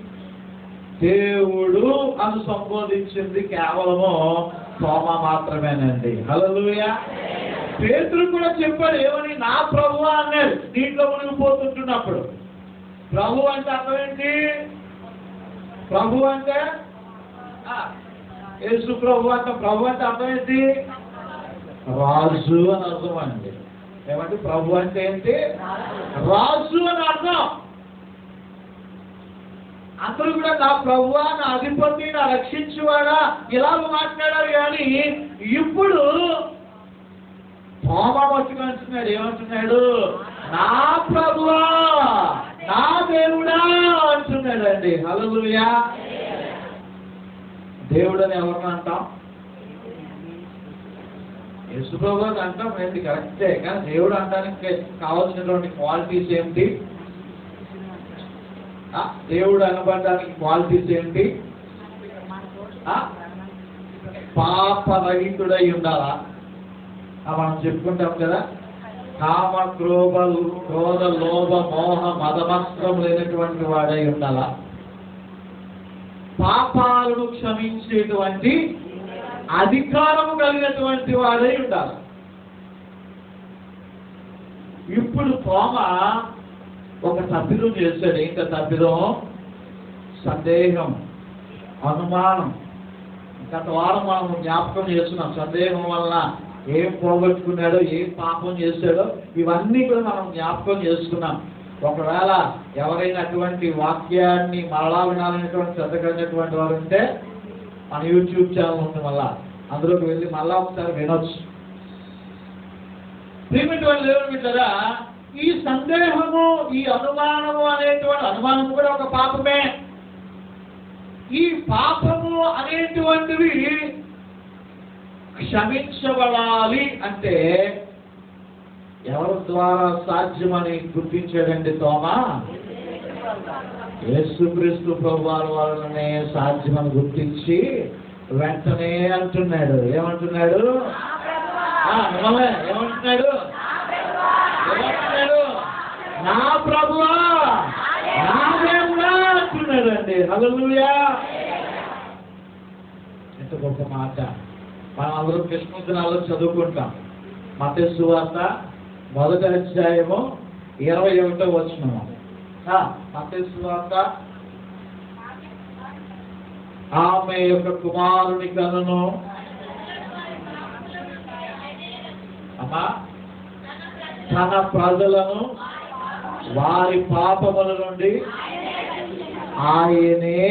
దేవుడు అని సంబోధించింది కేవలము తోమ మాత్రమేనండి హల్లెలూయా పేతురు కూడా చెప్పాడు ఏమని నా ప్రభు అన్నాడు దీంట్లో మునిగిపోతుంటున్నప్పుడు ప్రభు అంటే అర్థం ఏంటి ప్రభు అంటే ఆ, యేసు ప్రభు అంటే ప్రభు అంటే అర్థం ఏంటి రాజు అని అర్థం అండి ఏమంటే ప్రభు అంటే ఏంటి రాజు అని అర్థం అందరూ కూడా నా ప్రభువా నా అధిపతి నా రక్షించువాడా ఇలా మాట్లాడారు కానీ ఇప్పుడు తోమ పట్టుకుంటున్నాడు ఏమంటున్నాడు నా ప్రభువా నా దేవుడా అంటున్నాడు అండి హల్లెలూయా దేవుడు అని ఎవరిని అంటాం యేసుప్రభు అని అంటాం ఏంటి కరెక్టే కానీ దేవుడు అంటానికి కావాల్సినటువంటి క్వాలిటీస్ ఏంటి ఆ, దేవుడు అనబడడానికి క్వాలిటీస్ ఏంటి ఆ? పాపరహితుడై ఉండాలా ఆ, మనం చెప్పుకుంటాం కదా కామ క్రోధ క్రోధ లోభ మోహ మదమస్త్రం లేనటువంటి వాడై ఉండాలా పాపాలను క్షమించేటువంటి అధికారం కలిగినటువంటి వాడై ఉండాలి ఇప్పుడు తోమ ఒక తప్పిదం చేశాడు ఏంట తప్పిదం సందేహం అనుమానం గత వారం మనం జ్ఞాపకం చేస్తున్నాం సందేహం వల్ల ఏం పోగొట్టుకున్నాడో ఏం పాపం చేశాడో ఇవన్నీ కూడా మనం జ్ఞాపకం చేసుకున్నాం ఒకవేళ ఎవరైనా అటువంటి వాక్యాన్ని మరలా వినాలనేటువంటి శ్రద్ధ కలిగినటువంటి వారు ఉంటే మన యూట్యూబ్ ఛానల్ ఉంది మళ్ళా అందులోకి వెళ్ళి మళ్ళా ఒకసారి వినొచ్చు ప్రియమైనటువంటి దేవుని బిడ్డరా ఈ సందేహము ఈ అనుమానము అనేటువంటి అనుమానం కూడా ఒక పాపమే ఈ పాపము అనేటువంటివి క్షమించబడాలి అంటే ఎవరి ద్వారా సాధ్యమని గుర్తించాడండి తోమా యేసుక్రీస్తు ప్రభువారి వలననే సాధ్యమని గుర్తించి వెంటనే అంటున్నాడు ఏమంటున్నాడు ఆ, మిమ్మల్ని ఏమంటున్నాడు ఏమంటున్నాడు నా ప్రభువా నా దేవుడా అంటున్నాడు అండి హల్లెలూయా ఎంత గొప్ప మాట మనం అందరం కృష్ణ దినాల్లో చదువుకుంటాం మతేసు వార్త మొదటి అధ్యాయము ఇరవై ఒకటో వచ్చినము మతేసు వార్త ఆమె యొక్క కుమారుని కనును తన ప్రజలను వారి పాపముల నుండి ఆయనే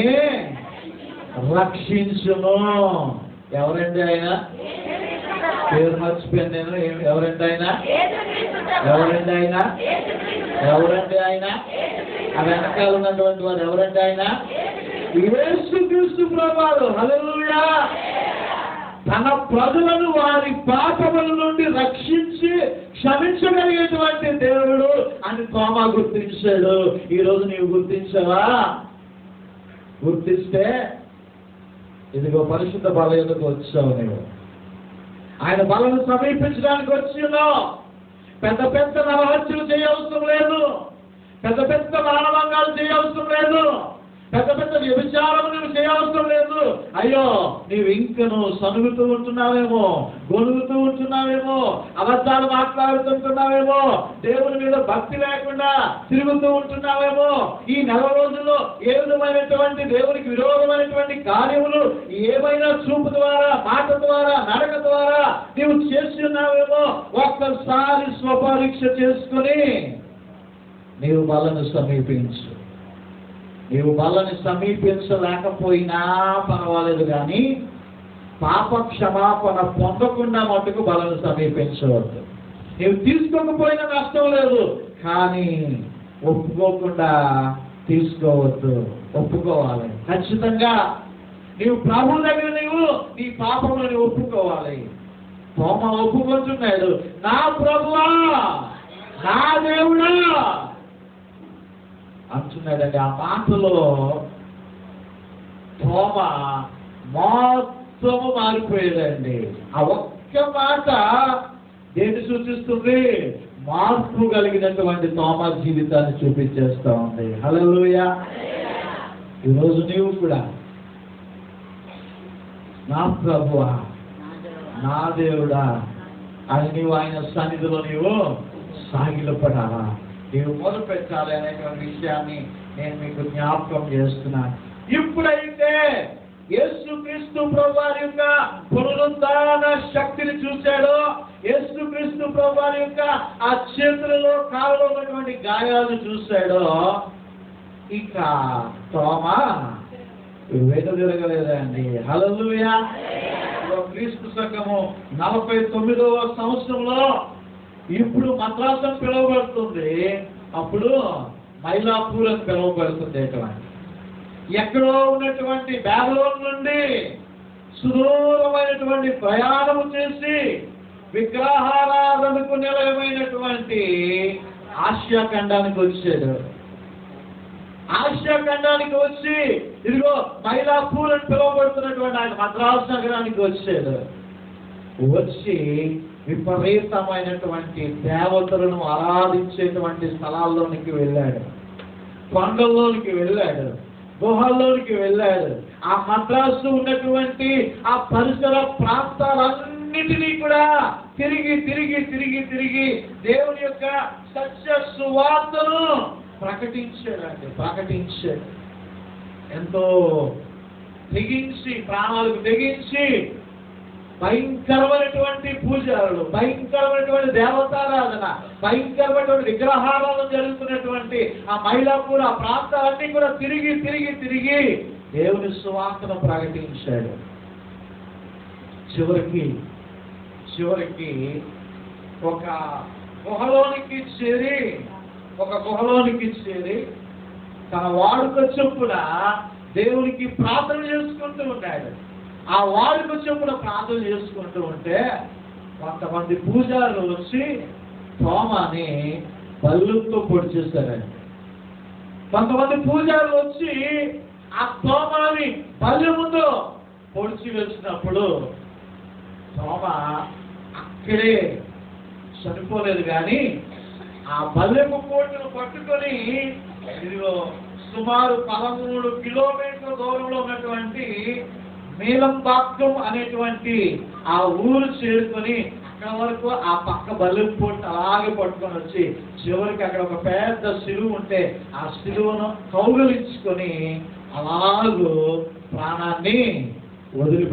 రక్షించును ఎవరండి ఆయన పేరు మర్చిపోయాను నేను ఏం- ఎవరండి ఆయన ఎవరండి ఆయన ఎవరండి ఆయన ఆ వెనకాల ఉన్నటువంటి వారు ఎవరండి ఆయన యేసుక్రీస్తు ప్రభాలు హల్లెలూయా తన ప్రజలను వారి పాపముల నుండి రక్షించి క్షమించగలిగేటువంటి దేవుడు అని తోమా గుర్తించాడు ఈ రోజు నీవు గుర్తించావా గుర్తిస్తే ఇదిగో పరిశుద్ధ బలయకు వచ్చావు నీవు ఆయన బలను సమీపించడానికి వచ్చినావు పెద్ద పెద్ద నరహత్యలు చేయవసరం లేదు పెద్ద పెద్ద మానవంగాలు చేయవసరం లేదు పెద్ద పెద్ద వ్యభిచారం నువ్వు చేయవసరం లేదు అయ్యో నీవు ఇంకను సనుగుతూ ఉంటున్నావేమో గొనుగుతూ ఉంటున్నావేమో అబద్ధాలు మాట్లాడుతుంటున్నావేమో దేవుని మీద భక్తి లేకుండా తిరుగుతూ ఉంటున్నావేమో ఈ నెల రోజుల్లో ఏ విధమైనటువంటి దేవునికి విరోధమైనటువంటి కార్యములు ఏమైనా చూపు ద్వారా మాట ద్వారా నడక ద్వారా నీవు చేస్తున్నావేమో ఒక్కసారి స్వపరీక్ష చేసుకుని నీవు బలను సమీపించు నీవు బలని సమీపించలేకపోయినా పర్వాలేదు కానీ పాప క్షమాపణ పొందకుండా మటుకు బలను సమీపించవద్దు నీవు తీసుకోకపోయినా నష్టం లేదు కానీ ఒప్పుకోకుండా తీసుకోవద్దు ఒప్పుకోవాలి ఖచ్చితంగా నీవు ప్రభు దగ్గర నీవు నీ పాపములను ఒప్పుకోవాలి తోమ ఒప్పుకుంటున్నాడు నా ప్రభువా నా దేవుడా అంటున్నాడండి ఆ మాటలో తోమ మొత్తము మారిపోయాడండి ఆ ఒక్క మాట దేన్ని సూచిస్తుంది మార్పు కలిగినటువంటి తోమ జీవితాన్ని చూపించేస్తా ఉంది హలోయ ఈరోజు నీవు కూడా నా ప్రభువా నా దేవుడా అని నీవు ఆయన సన్నిధిలో నీవు సాగిలపడాలా నీవు మొదలు పెట్టాలి అనేటువంటి విషయాన్ని నేను మీకు జ్ఞాపకం చేస్తున్నాను ఇప్పుడైతే యేసు క్రీస్తు ప్రభువారి యొక్క పునరుద్ధాన శక్తిని చూశాడు యేసు క్రీస్తు ప్రభువారి యొక్క ఆ చేతులలో కాళ్ళలో ఉన్నటువంటి గాయాలను చూశాడు ఇక తోమా వెను తిరగలేదండి హల్లెలూయా ఇదిగో క్రీస్తు సంఘము నలభై తొమ్మిదవ సంవత్సరంలో ఇప్పుడు మద్రాసం పిలువబడుతుంది అప్పుడు మైలాపూర్ అని పిలువబడుతుంది ఎటువంటి ఎక్కడో ఉన్నటువంటి బ్యాబిలోన్ నుండి సుదూరమైనటువంటి ప్రయాణము చేసి విగ్రహారాధనకు నిలయమైనటువంటి ఆసియా ఖండానికి వచ్చాడు ఆసియా ఖండానికి వచ్చి ఇదిగో మైలాపూర్ అని పిలువబడుతున్నటువంటి ఆయన మద్రాసు నగరానికి వచ్చాడు వచ్చి విపరీతమైనటువంటి దేవతలను ఆరాధించేటువంటి స్థలాల్లోనికి వెళ్ళాడు కొండల్లోనికి వెళ్ళాడు గుహల్లోనికి వెళ్ళాడు ఆ మద్రాసు ఉన్నటువంటి ఆ పరిసర ప్రాంతాలన్నిటినీ కూడా తిరిగి తిరిగి తిరిగి తిరిగి దేవుని యొక్క సత్య సువార్తను ప్రకటించాడండి ప్రకటించాడు ఎంతో తెగించి ప్రాణాలకు తెగించి భయంకరమైనటువంటి పూజలు భయంకరమైనటువంటి దేవతారాధన భయంకరమైనటువంటి విగ్రహారాధన జరుగుతున్నటువంటి ఆ మైలాపూర్ ఆ ప్రాంతాలన్నీ కూడా తిరిగి తిరిగి తిరిగి దేవుని సువార్తను ప్రకటించాడు చివరికి చివరికి ఒక గుహలోనికి చేరి ఒక గుహలోనికి చేరి తన వాడుక చొప్పున దేవునికి ప్రార్థన చేసుకుంటూ ఉన్నాడు ఆ వాడుక చొప్పున ప్రార్థన చేసుకుంటూ ఉంటే కొంతమంది పూజారులు వచ్చి తోమాని బల్లుతో పొడి చేశారండి కొంతమంది పూజారులు వచ్చి ఆ తోమాని బల్లి ముందు పొడిచి వచ్చినప్పుడు తోమ అక్కడే చనిపోలేదు కానీ ఆ బల్లెపు కోటును పట్టుకొని ఇదిగో సుమారు పదమూడు కిలోమీటర్ల దూరంలో ఉన్నటువంటి నీలంబాక్కం అనేటువంటి ఆ ఊరు చేరుకొని అక్కడ వరకు ఆ పక్క బల్లెపు పోటు అలాగే పట్టుకొని వచ్చి చివరికి అక్కడ ఒక పెద్ద సిలువ ఉంటే ఆ సిలువను కౌగలించుకొని అలాగూ ప్రాణాన్ని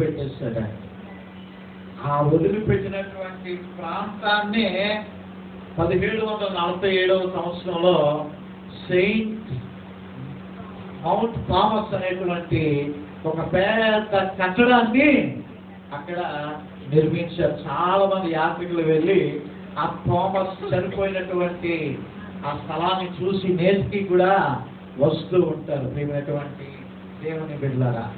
వదిలిపెట్టేస్తాడు ఆయన. ఆ వదిలిపెట్టినటువంటి ప్రాంతాన్నే పదిహేడు వందల నలభై ఏడవ సంవత్సరంలో సెయింట్ మౌంట్ థామస్ అనేటువంటి ఒక పెద్ద కట్టడాన్ని అక్కడ నిర్మించారు చాలా మంది యాత్రికులు వెళ్ళి ఆ థామస్ చనిపోయినటువంటి ఆ స్థలాన్ని చూసి నేటికి కూడా వస్తూ ఉంటారు ప్రియమైనటువంటి దేవుని బిడ్డలారా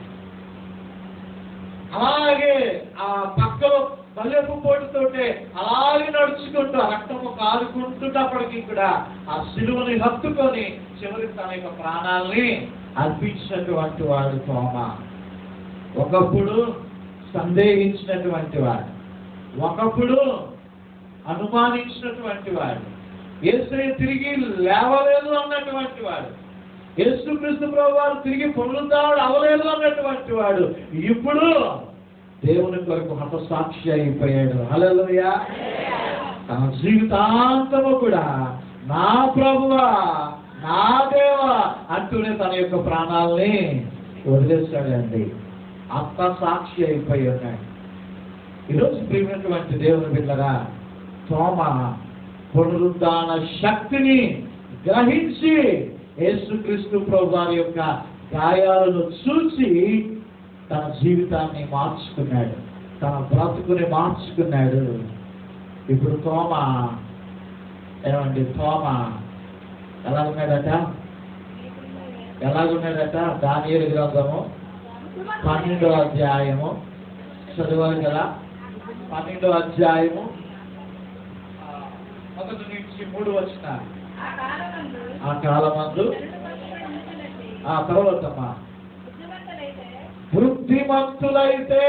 అలాగే ఆ పక్కలో మల్లెపు పోటుతోటే అలాగే నడుచుకుంటూ ఆ రక్తము కారుకుంటున్నప్పటికీ కూడా ఆ సిలువని హత్తుకొని చివరికి తన యొక్క ప్రాణాల్ని అర్పించినటువంటి వాడు తోమ ఒకప్పుడు సందేహించినటువంటి వాడు ఒకప్పుడు అనుమానించినటువంటి వాడు ఏసై తిరిగి లేవలేదు అన్నటువంటి వాడు యేసుక్రీస్తు ప్రభు వారు తిరిగి పునరుద్ధారుడు అవలేదు అన్నటువంటి వాడు ఇప్పుడు దేవుని కొరకు హతసాక్షి అయిపోయాడు హల్లెలూయ తన జీవితాంతము కూడా నా ప్రభువా నా దేవా అంటూనే తన యొక్క ప్రాణాలని వదిలేస్తాడండి అంత సాక్షి అయిపోయి ఉన్నాడు ఈరోజు ప్రియమైనటువంటి దేవుని బిడ్డరా తోమ పునరుద్ధాన శక్తిని గ్రహించి యేసుక్రీస్తు ప్రభు వారి యొక్క గాయాలను చూసి తన జీవితాన్ని మార్చుకున్నాడు తన బ్రతుకుని మార్చుకున్నాడు ఇప్పుడు తోమ ఏమండి తోమ ఎలా ఉన్నాడట ఎలాగున్నాడట దానియేలు గ్రంథము పన్నెండో అధ్యాయము చదివారు కదా పన్నెండో అధ్యాయము ఆ, మొదటి నుంచి మూడు వచ్చిన ఆ కాలమందు ఆ కాలమందు ఆ తర్వాతమ్మా బుద్ధిమంతులైతే బుద్ధిమంతులైతే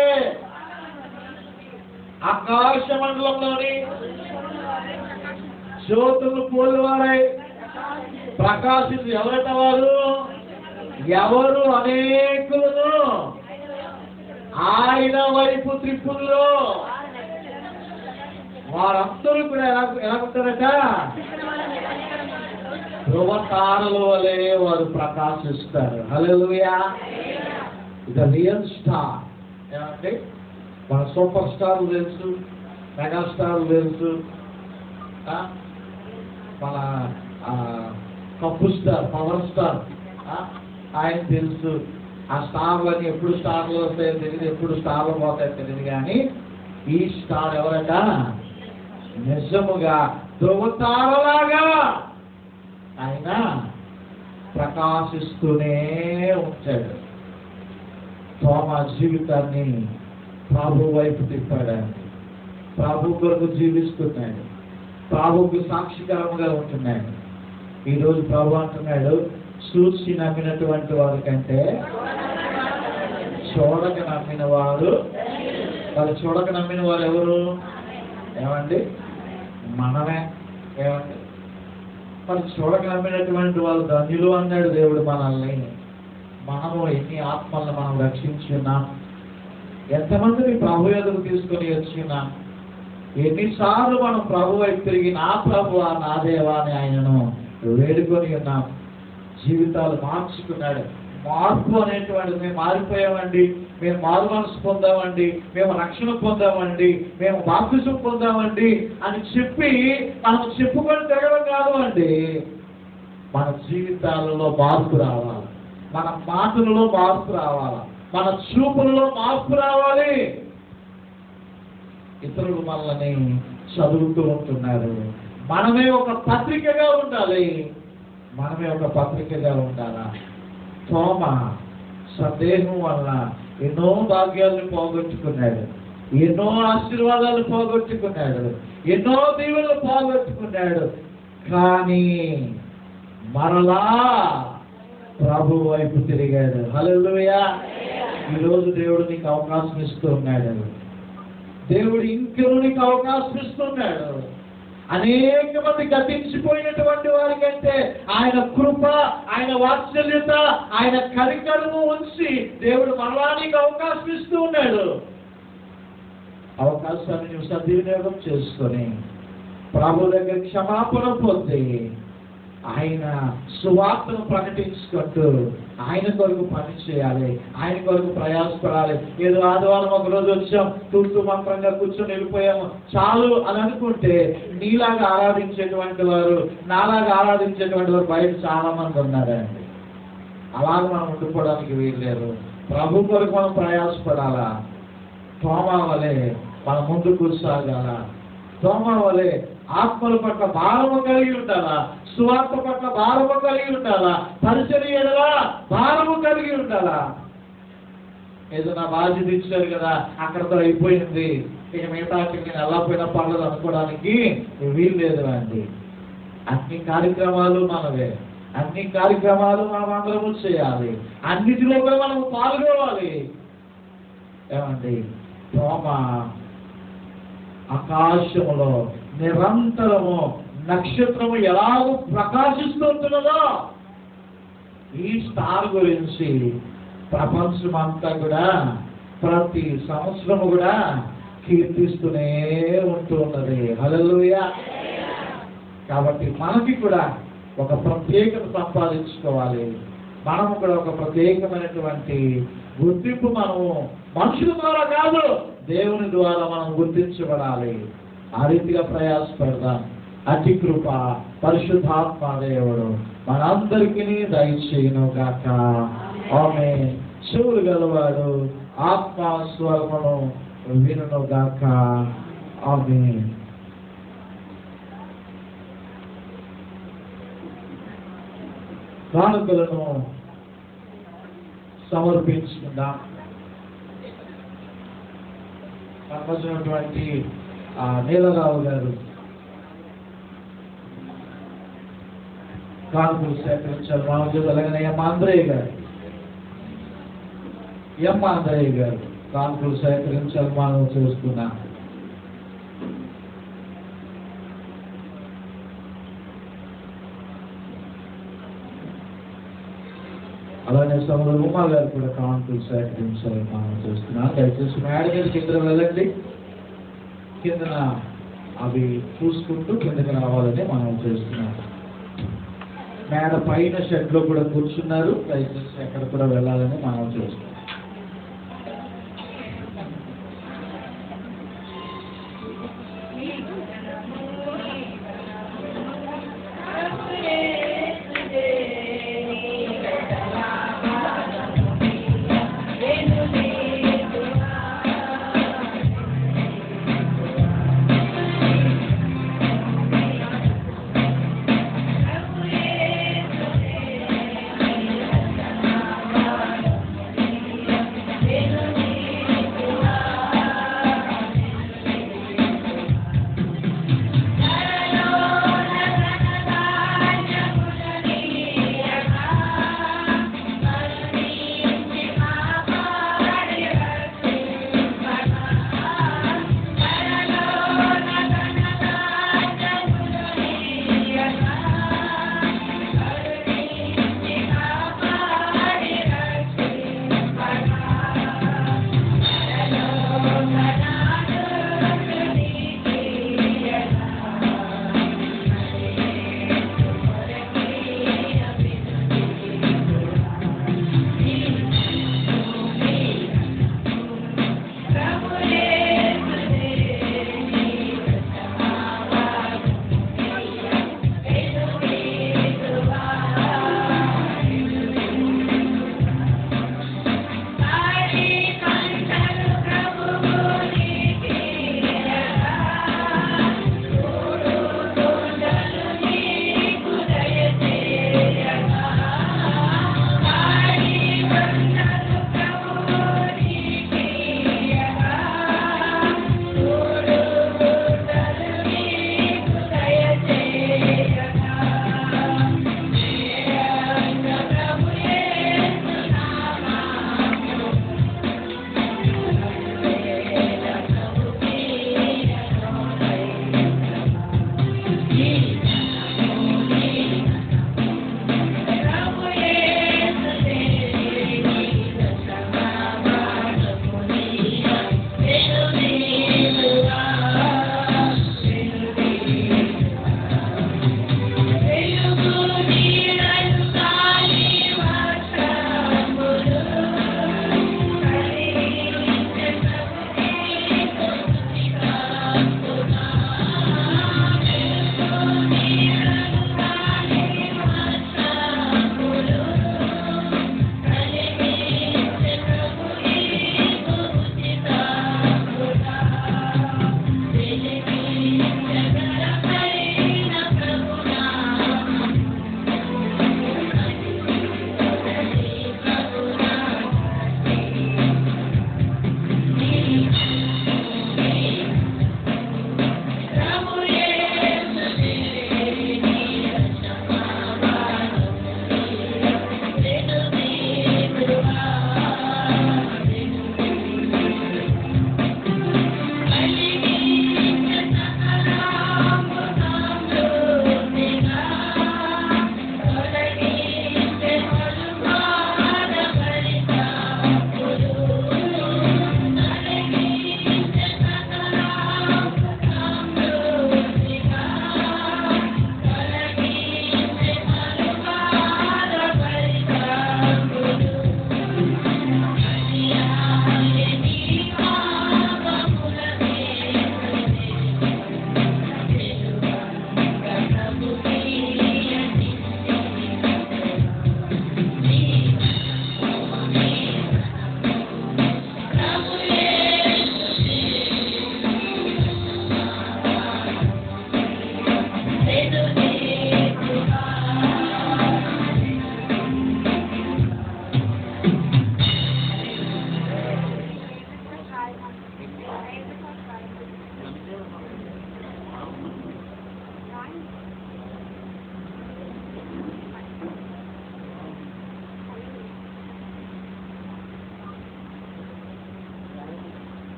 ఆకాశ మండలంలోని జ్యోతులు పోలివారై ప్రకాశించి ఎవరట వారు ఎవరు అనేకులను ఆయన వైపు త్రిప్పుల్లో వారందరూ కూడా ఎలా ఎలా ఉంటారట ధ్రువతారల వలె వారు ప్రకాశిస్తారు హల్లెలూయా ఇది రియల్ స్టార్ ఏమంటే మన సూపర్ స్టార్ తెలుసు మెగా స్టార్ తెలుసు ఆ? మన ఆ, కప్పు స్టార్ పవర్ స్టార్ ఆ? ఆయన తెలుసు ఆ స్టార్లని ఎప్పుడు స్టార్లు వస్తాయో తెలియదు ఎప్పుడు స్టార్లు పోతాయో తెలియదు కానీ ఈ స్టార్ ఎవరట నిజముగా ధ్రువతారలాగా ఆయన ప్రకాశిస్తూనే ఉంటాడు తోమ జీవితాన్ని ప్రభు వైపు తిప్పాడు ఆయన. ప్రభు కొరకు జీవిస్తున్నాడు ప్రభుకు సాక్షికరంగా ఉంటున్నాడు ఈరోజు ప్రభు అంటున్నాడు చూసి నమ్మినటువంటి వారి కంటే చూడక నమ్మిన వారు వాళ్ళు చూడక నమ్మిన వారు ఎవరు ఏమండి మనమే ఏమండి మరి చూడక నమ్మినటువంటి వాళ్ళు ధన్యులు అన్నాడు దేవుడు మనల్ని మనము ఎన్ని ఆత్మలను మనం రక్షించున్నాం ఎంతమందిని ప్రభు ఎదుగు తీసుకొని వచ్చినాం ఎన్నిసార్లు మనం ప్రభు వైపు తిరిగి నా ప్రభు నా దేవా అని ఆయనను వేడుకొని ఉన్నాం జీవితాలు మార్చుకున్నాడు మార్పు అనేటువంటిది మేము మారిపోయామండి మేము మారు మనసు పొందామండి మేము రక్షణ పొందామండి మేము బాప్తిజం పొందామండి అని చెప్పి మనం చెప్పుకొని తిరగడం కాదు అండి మన జీవితాలలో మార్పు రావాలి మన మాటలలో మార్పు రావాలి మన చూపులలో మార్పు రావాలి ఇతరులు మనల్ని చదువుతూ ఉంటున్నారు మనమే ఒక పత్రికగా ఉండాలి మనమే ఒక పత్రికగా ఉండాలా తోమ సందేహం వల్ల ఎన్నో భాగ్యాలను పోగొట్టుకున్నాడు ఎన్నో ఆశీర్వాదాలు పోగొట్టుకున్నాడు ఎన్నో దీవులు పోగొట్టుకున్నాడు కానీ మరలా ప్రభు వైపు తిరిగాడు హల్లెలూయా ఈరోజు దేవుడు నీకు అవకాశం ఇస్తూ ఉన్నాడు దేవుడు ఇంకను నీకు అవకాశం ఇస్తున్నాడు అనేక మంది గతించిపోయినటువంటి వారికంటే ఆయన కృప ఆయన వాత్సల్యత ఆయన కరికరము ఉంచి దేవుడు మరలా నీకు అవకాశం ఇస్తూ ఉన్నాడు అవకాశాన్ని నువ్వు సద్వినియోగం చేసుకొని ప్రభు దగ్గర క్షమాపణ పొంది ఆయన సువార్తను ప్రకటించుకుంటూ ఆయన కొరకు పని చేయాలి ఆయన కొరకు ప్రయాసపడాలి ఏదో ఆదివారం ఒక రోజు వచ్చాం తూర్పు మంత్రంగా కూర్చొని వెళ్ళిపోయాము చాలు అని అనుకుంటే నీలాగా ఆరాధించేటువంటి వారు నాలాగా ఆరాధించేటువంటి వారు బయట చాలా మంది ఉన్నారండి అలాగ మనం ఉండిపోవడానికి వీల్లేదు ప్రభు కొరకు మనం ప్రయాసపడాలా తోమా వలె మన ముందుకు సాగాల తోమా వలె ఆత్మల పట్ల భారము కలిగి ఉండాలా సువార్త పట్ల భారము కలిగి ఉండాలా పరిచర్యలా భారము కలిగి ఉండాలా ఏదో నా బాధ్యత ఇచ్చారు కదా అక్కడతో అయిపోయింది ఇక మిగతా నేను ఎలా పోయినా పర్లేదు అనుకోవడానికి వీలు లేదు అండి అన్ని కార్యక్రమాలు మనవే అన్ని కార్యక్రమాలు మనం అందరము చేయాలి అన్నిటిలో కూడా మనం పాల్గొవాలి ఏమండి తోమ ఆకాశములో నిరంతరము నక్షత్రము ఎలాగో ప్రకాశిస్తుంటున్నదో ఈ స్టార్ గురించి ప్రపంచం అంతా కూడా ప్రతి సంవత్సరము కూడా కీర్తిస్తూనే ఉంటూ ఉన్నది హల్లెలూయా కాబట్టి మనకి కూడా ఒక ప్రత్యేకత సంపాదించుకోవాలి మనము కూడా ఒక ప్రత్యేకమైనటువంటి గుర్తింపు మనము మనుషుల ద్వారా కాదు దేవుని ద్వారా మనం గుర్తించబడాలి ఆ రీతిగా ప్రయాసపడదాం అతి కృప పరిశుద్ధాత్మ దేవుడు మనందరికీ దయచేయను గాక ఆమె చెవులు గలవాడు ఆత్మ స్వరమును వినును గాక ఆమె కానుకలను సమర్పించుకుందాం సంబంధించినటువంటి ఆ నీలరావు గారు కానుకలు సేకరించారు మా ఉద్యోగులు అలాగే ఎం ఆంధ్రయ్య గారు ఎం ఆంధ్రయ్య గారు కానుకలు సేకరించారు మనం చూస్తున్నాం అలానే సమయంలో ఉమా గారు కూడా కానుకలు సేకరించాలని మనం చూస్తున్నాం దయచేసి మేడ మీద కింద వెళ్ళండి కిందన అవి చూసుకుంటూ కిందకి రావాలని మనం చేస్తున్నాం మేడ పైన షెడ్ లో కూడా కూర్చున్నారు దయచేసి ఎక్కడ కూడా వెళ్ళాలని మనం చూస్తున్నాం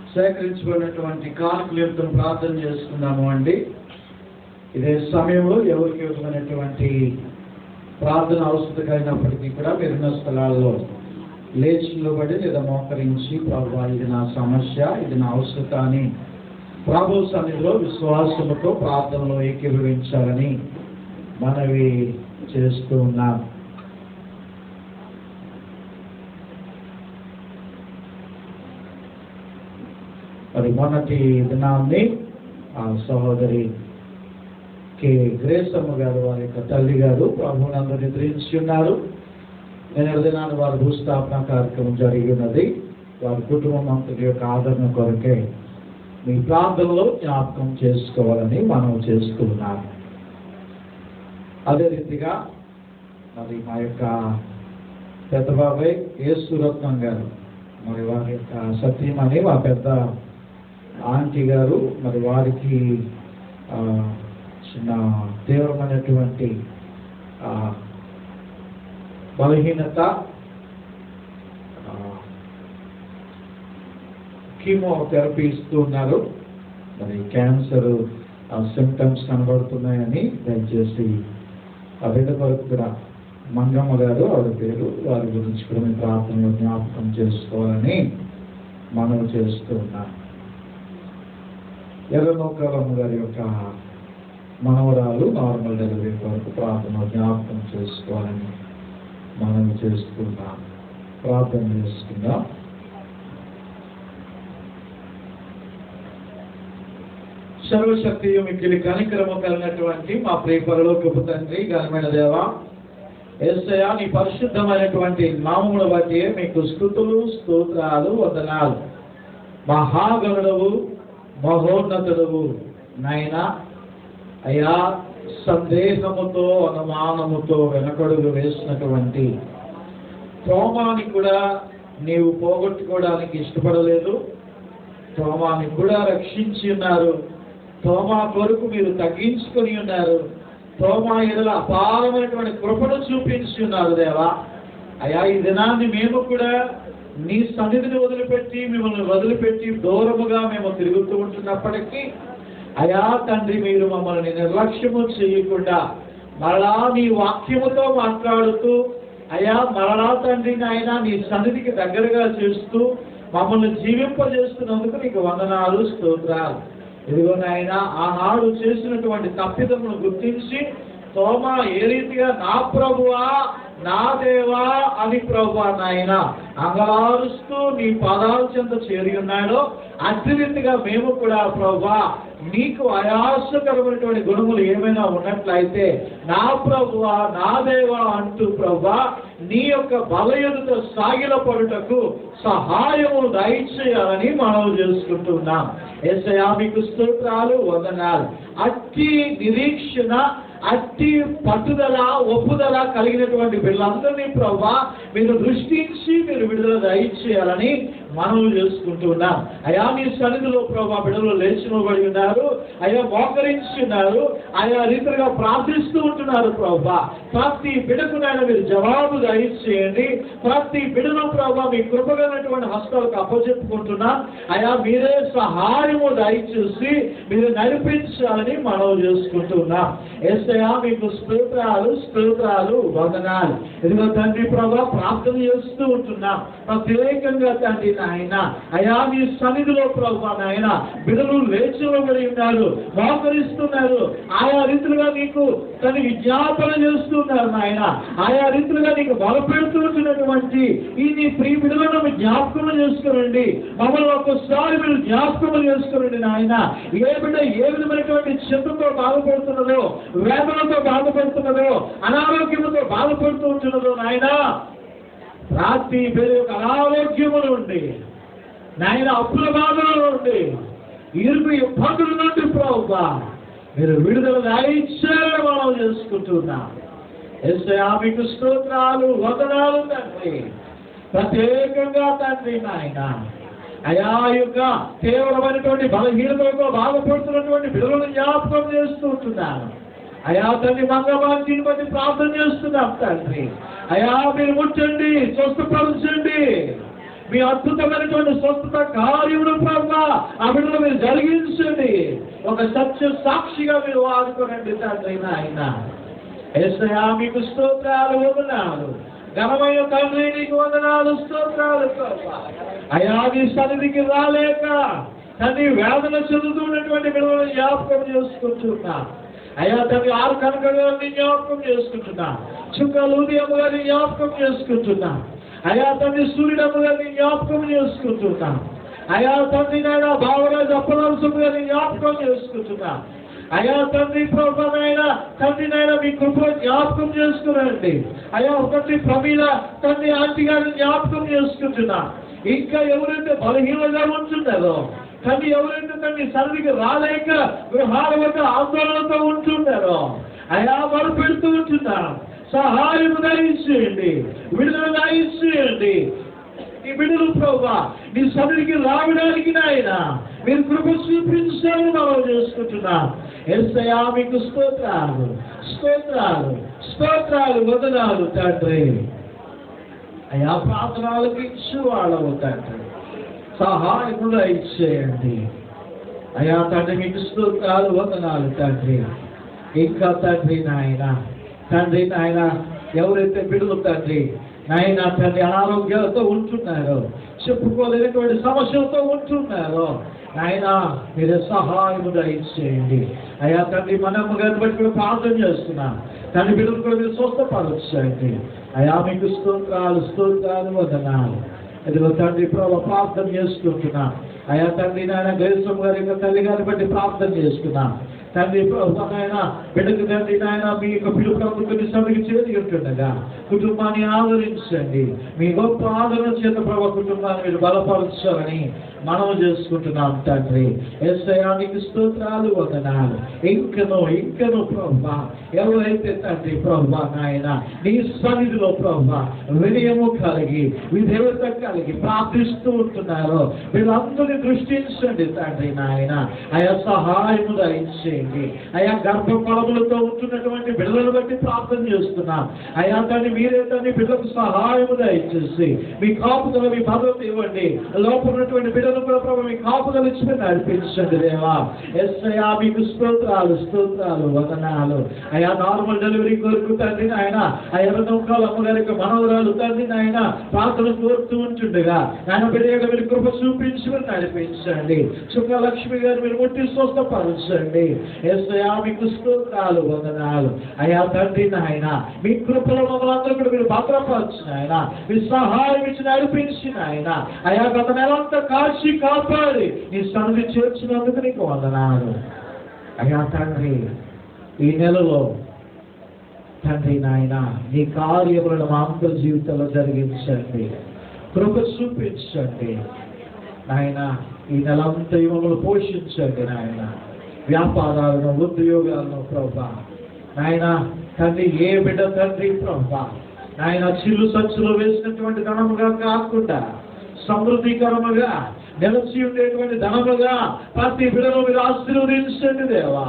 సేకరించబడినటువంటి కానుకలతో ప్రార్థన చేసుకున్నాము అండి ఇదే సమయంలో ఎవరికి విధమైనటువంటి ప్రార్థన అవసరమైనప్పటికీ కూడా మీరున్న స్థలాల్లో లేచి నిలబడి లేదా మోకరించి ప్రభు ఇది నా సమస్య ఇది నా అవసరత అని ప్రభు సన్నిధిలో విశ్వాసముతో ప్రార్థనలో ఏకీభవించాలని మనవి చేస్తూ ఉన్నాం మరి మొన్నటి దినాన్ని ఆ సహోదరి కె గ్రేసమ్మ గారు వారి యొక్క తల్లి గారు ప్రభునందు నిద్రించి ఉన్నారు నేను దినాన్ని వారి భూస్థాపన కార్యక్రమం జరిగి ఉన్నది వారి కుటుంబం అంతటి యొక్క ఆదరణ కొరకే మీ ప్రాంతంలో జ్ఞాపకం చేసుకోవాలని మనం చేస్తున్నాం అదే రీతిగా మరి మా యొక్క పెద్ద బాబాయ్ యేసురత్నం గారు మరి వారి యొక్క సత్యమని మా పెద్ద ఆంటీ గారు మరి వారికి ఆ, చిన్న తీవ్రమైనటువంటి ఆ, బలహీనత ఆ, కీమోథెరపీ ఇస్తూ ఉన్నారు మరి క్యాన్సర్ సిమ్టమ్స్ కనబడుతున్నాయని దయచేసి ఆ బిడ్డ కొరకు కూడా మంగమ్మ గారు ఆవిడ పేరు వారి గురించి కూడా మీ ప్రార్థనలో జ్ఞాపకం చేసుకోవాలని మనం చేస్తూ ఉన్నాం ఎర్రనౌకాలమ్మ గారి యొక్క మనవరాలు నార్మల్ డెలివరీ వరకు ప్రార్థన జ్ఞాపకం చేసుకోవాలని మనం చేస్తున్నాం ప్రార్థన చేసుకుందాం సర్వశక్తి మిక్కిలి కనికరము కలిగినటువంటి మా ప్రియ పరలోకపు తండ్రి ఘనమైన దేవ ఏసయ నీ పరిశుద్ధమైనటువంటి నామముల బట్టి మీకు స్థుతులు స్తోత్రాలు వందనాలు మహాగణుడవు మహోన్నతుడవు నాయనా అయా సందేహముతో అనుమానముతో వెనకడుగు వేసినటువంటి తోమాని కూడా నీవు పోగొట్టుకోవడానికి ఇష్టపడలేదు తోమాని కూడా రక్షించి ఉన్నారు తోమా కొరకు మీరు తగ్గించుకొని ఉన్నారు తోమా ఎడల అపారమైనటువంటి కృపను చూపించి ఉన్నారు దేవా అయా ఈ దినాన్ని మేము కూడా నీ సన్నిధిని వదిలిపెట్టి మిమ్మల్ని వదిలిపెట్టి దూరముగా మేము తిరుగుతూ ఉంటున్నప్పటికీ అయా తండ్రి మీరు మమ్మల్ని నిర్లక్ష్యము చేయకుండా మరలా నీ వాక్యముతో మాట్లాడుతూ అయా మరలా తండ్రి నాయన నీ సన్నిధికి దగ్గరగా చేస్తూ మమ్మల్ని జీవింపజేస్తున్నందుకు నీకు వందనాలు స్తోత్రాలు ఇదిగో నాయన ఆనాడు చేసినటువంటి తప్పిదమును గుర్తించి తోమా ఏ రీతిగా నా ప్రభువా నా దేవా అని ప్రభువా నాయన అంగలారుస్తూ నీ పాదాల చెంత చేరి ఉన్నాడో అట్టి రీతిగా మేము కూడా ప్రభువా నీకు అయాసకరమైనటువంటి గుణములు ఏమైనా ఉన్నట్లయితే నా ప్రభువా నా దేవా అంటూ ప్రభువా నీ యొక్క బలయులతో సాగిల పడుటకు సహాయము దయచేయాలని మనం చేసుకుంటున్నాం ఏసయా మీకు స్తోత్రాలు వందనాలు అట్టి నిరీక్షణ అట్టి పట్టుదల ఒప్పుదల కలిగినటువంటి బిడ్డలందరినీ ప్రభా మీరు దృష్టించి మీరు విడుదల దయచేయాలని మనవి చేసుకుంటున్నాం అయా మీ సన్నిధిలో ప్రభా బిడ్డలు లేచినబడి ఉన్నారు అయా మోకరించి ఉన్నారు ఆయా రీతిగా ప్రార్థిస్తూ ఉంటున్నారు ప్రభా ప్రతి బిడకు నాయన మీరు జవాబు దయచేయండి ప్రతి బిడను ప్రభా మీ కృపగలటువంటి హస్తాలకు అప్పచెప్పుకుంటున్నా అయా మీరే సహాయము దయచేసి మీరు నడిపించాలని మనం చేసుకుంటున్నాం ఏసయా మీకు స్తోత్రాలు స్తోత్రాలు వందనాలు ఇదిగో తండ్రి ప్రభా ప్రార్థన చేస్తూ ఉంటున్నాం ప్రత్యేకంగా తండ్రి నాయన అయా మీ సన్నిధిలో ప్రభా నాయన బిడలు లేచివ్వబడి ఉన్నారు మోకరిస్తున్నారు ఆయా రీతిలుగా నీకు తన విజ్ఞాపన చేస్తున్నారు నాయన ఆయా రీతిలుగా నీకు బలపెడుతున్నటువంటి ఈ నీ ప్రియ బిడలను మీరు జ్ఞాపకం చేసుకోనండి మమ్మల్ని ఒక్కసారి మీరు జ్ఞాపకం చేసుకోనండి నాయన ఏ బిడ్డ ఏ విధమైనటువంటి చింతతో బాధపడుతున్నదో వేదనతో బాధపడుతున్నదో అనారోగ్యంతో బాధపడుతూ ఉంటున్నదో నాయన రాత్రి పేరు యొక్క అనారోగ్యము నుండి నాయన అప్పుల బాధల నుండి ఇరుకు ఇబ్బందుల నుండి ప్రభువా మీరు విడుదల దాయిచ్చారని మనం చేసుకుంటున్నాం ఎస్ఐ మీకు స్తోత్రాలు వదనాలు తండ్రి ప్రత్యేకంగా తండ్రి నాయన అయా యొక్క తీవ్రమైనటువంటి బలహీనతతో బాధపడుతున్నటువంటి బిడ్డలను జ్ఞాపకం చేస్తూ ఉంటున్నాను అయా తండ్రి మంగళవారిని బట్టి ప్రార్థన చేస్తున్నాం తండ్రి అయా మీరు ముట్టండి స్వస్థపరచండి మీ అద్భుతమైనటువంటి స్వస్థత కార్యములు ప్రభా ఆ బిడ్డలు మీరు జరిగించండి ఒక సత్య సాక్షిగా మీరు వాడుకోనండి తండ్రి నాయన ఏసయా మీకు స్తోత్రాలు వందనాలు ఘనమైన తండ్రి నీకు వందనాలు స్తోత్రాలు ప్రభా అయా నీ సన్నిధికి రాలేక తండ్రి వేదన చెందుతున్నటువంటి బిడ్డలను జ్ఞాపకం చేసుకుంటున్నా అయ్యా తండ్రి ఆరు కనుక గారిని జ్ఞాపకం చేసుకుంటున్నా చుక్క లూదియమ్మ గారిని జ్ఞాపకం చేసుకుంటున్నా అయా తండ్రి సూర్యుడమ్మ గారిని జ్ఞాపకం చేసుకుంటున్నా అయా తండ్రి నాయన భావరాజు అప్పలవసం గారిని జ్ఞాపకం చేసుకుంటున్నా అయా తండ్రి ప్రభావైన తండ్రి నాయన మీ కృపలో జ్ఞాపకం చేసుకురండి అయా తండ్రి ప్రమీల తండ్రి ఆంటీ గారిని జ్ఞాపకం చేసుకుంటున్నా ఇంకా ఎవరైతే బలహీనంగా ఉంటున్నారో కానీ ఎవరైతే తండ్రి సన్నిధికి రాలేక గృహాల వద్ద ఆందోళనతో ఉంటున్నారో అయా వారు పెడుతూ ఉంటున్నారు సహాయం దయచేయండి విడుదల దయచేయండి ఈ బిడ్డలు ప్రభా నీ సన్నిధికి రావడానికి నాయన మీరు కృప చూపించాలని మనం చేసుకుంటున్నా ఎస్ఐయా మీకు స్తోత్రాలు స్తోత్రాలు స్తోత్రాలు వదనాలు తండ్రి అయా ప్రార్థనలకి ఇచ్చేవాళ్ళవు తండ్రి సహాయములు ఇచ్చేయండి అయా తండ్రి మీకు స్తోత్రాలు వందనాలు తండ్రి ఇంకా తండ్రి నాయన తండ్రి నాయన ఎవరైతే బిడ్డలు తండ్రి నాయన తండ్రి అనారోగ్యాలతో ఉంటున్నారో చెప్పుకోలేనటువంటి సమస్యలతో ఉంటున్నారో నాయన మీరు సహాయము దయచేయండి అయ్యా తండ్రి మనమ్మ గారిని బట్టి కూడా ప్రార్థన చేస్తున్నాం తండ్రి బిడ్డలు కూడా మీరు స్వస్థపరచండి అయా మీకు స్తోత్రాలు స్తోత్రాలు వందనాలు ఇదిగో తండ్రి ప్రభావ ప్రార్థన చేసుకుంటున్నా అయా తండ్రి నాయన గైసం గారి యొక్క తల్లి గారిని బట్టి ప్రార్థన చేసుకున్నా తండ్రి ప్రభు నాయన బిడ్డకు తండ్రి నాయన మీ యొక్క పిలుపు కొన్ని సభకి చేరి ఉంటుండగా కుటుంబాన్ని ఆదరించండి మీ గొప్ప ఆదరణ చేత ప్రభు కుటుంబాన్ని మీరు బలపరచాలని మనం చేసుకుంటున్నాం తండ్రి ఎస్ఐయానికి స్తోత్రాలు వందనాలు ఇంకను ఇంకను ప్రభా ఎవరైతే తండ్రి ప్రభా నాయన నీ సన్నిధిలో ప్రభా వినయము కలిగి విధేయత కలిగి ప్రార్థిస్తూ ఉంటున్నారో వీళ్ళందరినీ దృష్టించండి తండ్రి నాయన అయా సహాయము దయచేయండి అయా గర్భఫలములతో ఉంటున్నటువంటి బిడ్డలను బట్టి ప్రార్థన చేస్తున్నాం అయా తండ్రి మీరే తండ్రి బిడ్డలకు సహాయము దయచేసి మీ కాపుదల మీ భద్రత ఇవ్వండి లోపల ఉన్నటువంటి బిడ్డలు కూడా ప్రభు మీ కాపుదల ఇచ్చి నడిపించండి దేవా ఎస్ఐయా మీకు స్తోత్రాలు స్తోత్రాలు వదనాలు అయా నార్మల్ డెలివరీ కోరుకు తండ్రి నాయన ఆ ఎర్రనౌకాలు అమ్మగారి యొక్క మనవరాలు తండ్రి నాయన ప్రార్థన కోరుతూ ఉంటుండగా నాయన బిడ్డ మీరు కృప చూపించి మీరు నడిపించండి చుక్క లక్ష్మి గారు మీరు ముట్టి స్వస్థపరచండి ఎస్ఐయా మీకు స్తోత్రాలు వందనాలు అయా తండ్రి నాయన మీ కృపలో మమ్మల్ని అందరూ కూడా మీరు భద్రపరచిన ఆయన మీ సహాయం ఇచ్చి నడిపించిన ఆయన అయా గత నెలంతా కాల్చి కాపాడి నీ సన్నిధి చేర్చినందుకు నీకు వందనాలు అయా తండ్రి ఈ నెలలో తండ్రి నాయన నీ కార్యములను మా అందరి జీవితంలో జరిగించండి కృప చూపించండి నాయన ఈ నెలంతా మమ్మల్ని పోషించండి నాయన వ్యాపారాలను ఉద్యోగాలను ప్రభా నాయన తండ్రి ఏ బిడ్డ తండ్రి ప్రభా నాయన చిల్లు సచ్చులు వేసినటువంటి ధనముగా కాకుండా సమృద్ధికరముగా నిలిచి ఉండేటువంటి ధనముగా ప్రతి బిడ్డలో మీరు ఆశీర్వదించండి దేవా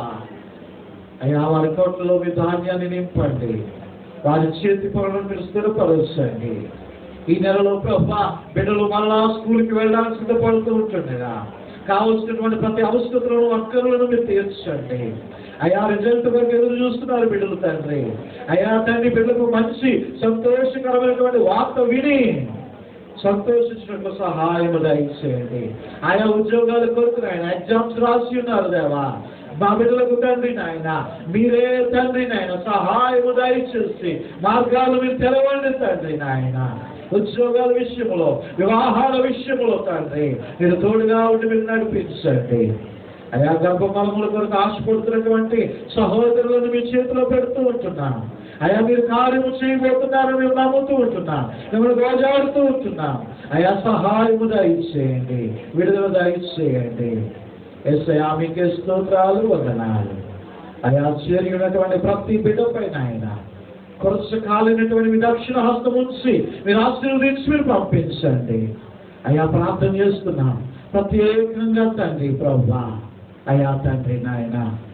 అయ్యా వారి కోట్లలో మీ ధాన్యాన్ని నింపండి వారి చేతి పనులను మీరు స్థిరపరచండి ఈ నెలలో ప్రభా బిడ్డలు మళ్ళా స్కూల్కి వెళ్ళడానికి సిద్ధపడుతూ ఉంటుండగా కావలసినటువంటి ప్రతి అవసరతలను అక్కర్లను మీరు తీర్చండి అయా రిజల్ట్ వరకు ఎదురు చూస్తున్నారు బిడ్డలు తండ్రి అయా తండ్రి బిడ్డలకు మంచి సంతోషకరమైనటువంటి వార్త విని సంతోషించినట్లు సహాయం దయచేయండి ఆయా ఉద్యోగాల కొరకు ఆయన ఎగ్జామ్స్ రాసి ఉన్నారు దేవా మా బిడ్డలకు తండ్రి నాయన మీరే తండ్రి నాయన సహాయము దయచేసి మార్గాలు మీరు తెరవండి తండ్రి నాయన ఉద్యోగాల విషయంలో వివాహాల విషయంలో తండ్రి మీరు తోడుగా ఉండి మీరు నడిపించండి అయా గర్భఫలముల కొరకు ఆశపడుతున్నటువంటి సహోదరులను మీ చేతిలో పెడుతూ ఉంటున్నాను అయా మీరు కార్యము చేయబోతున్నారని మేము నమ్ముతూ ఉంటున్నాం మిమ్మల్ని గోజాడుతూ ఉంటున్నాం అయా సహాయము దయచేయండి విడుదల దయచేయండి ఎస్ఐ మీకే స్తోత్రాలు వందనాలు అయా చేరినటువంటి ప్రతి బిడ్డపై నాయన కొరస కాలినటువంటి మీ దక్షిణ హస్తం ఉంచి మీరు ఆశీర్వదించి మీరు పంపించండి అయా ప్రార్థన చేస్తున్నాం ప్రత్యేకంగా తండ్రి ప్రభా అయా తండ్రి నాయన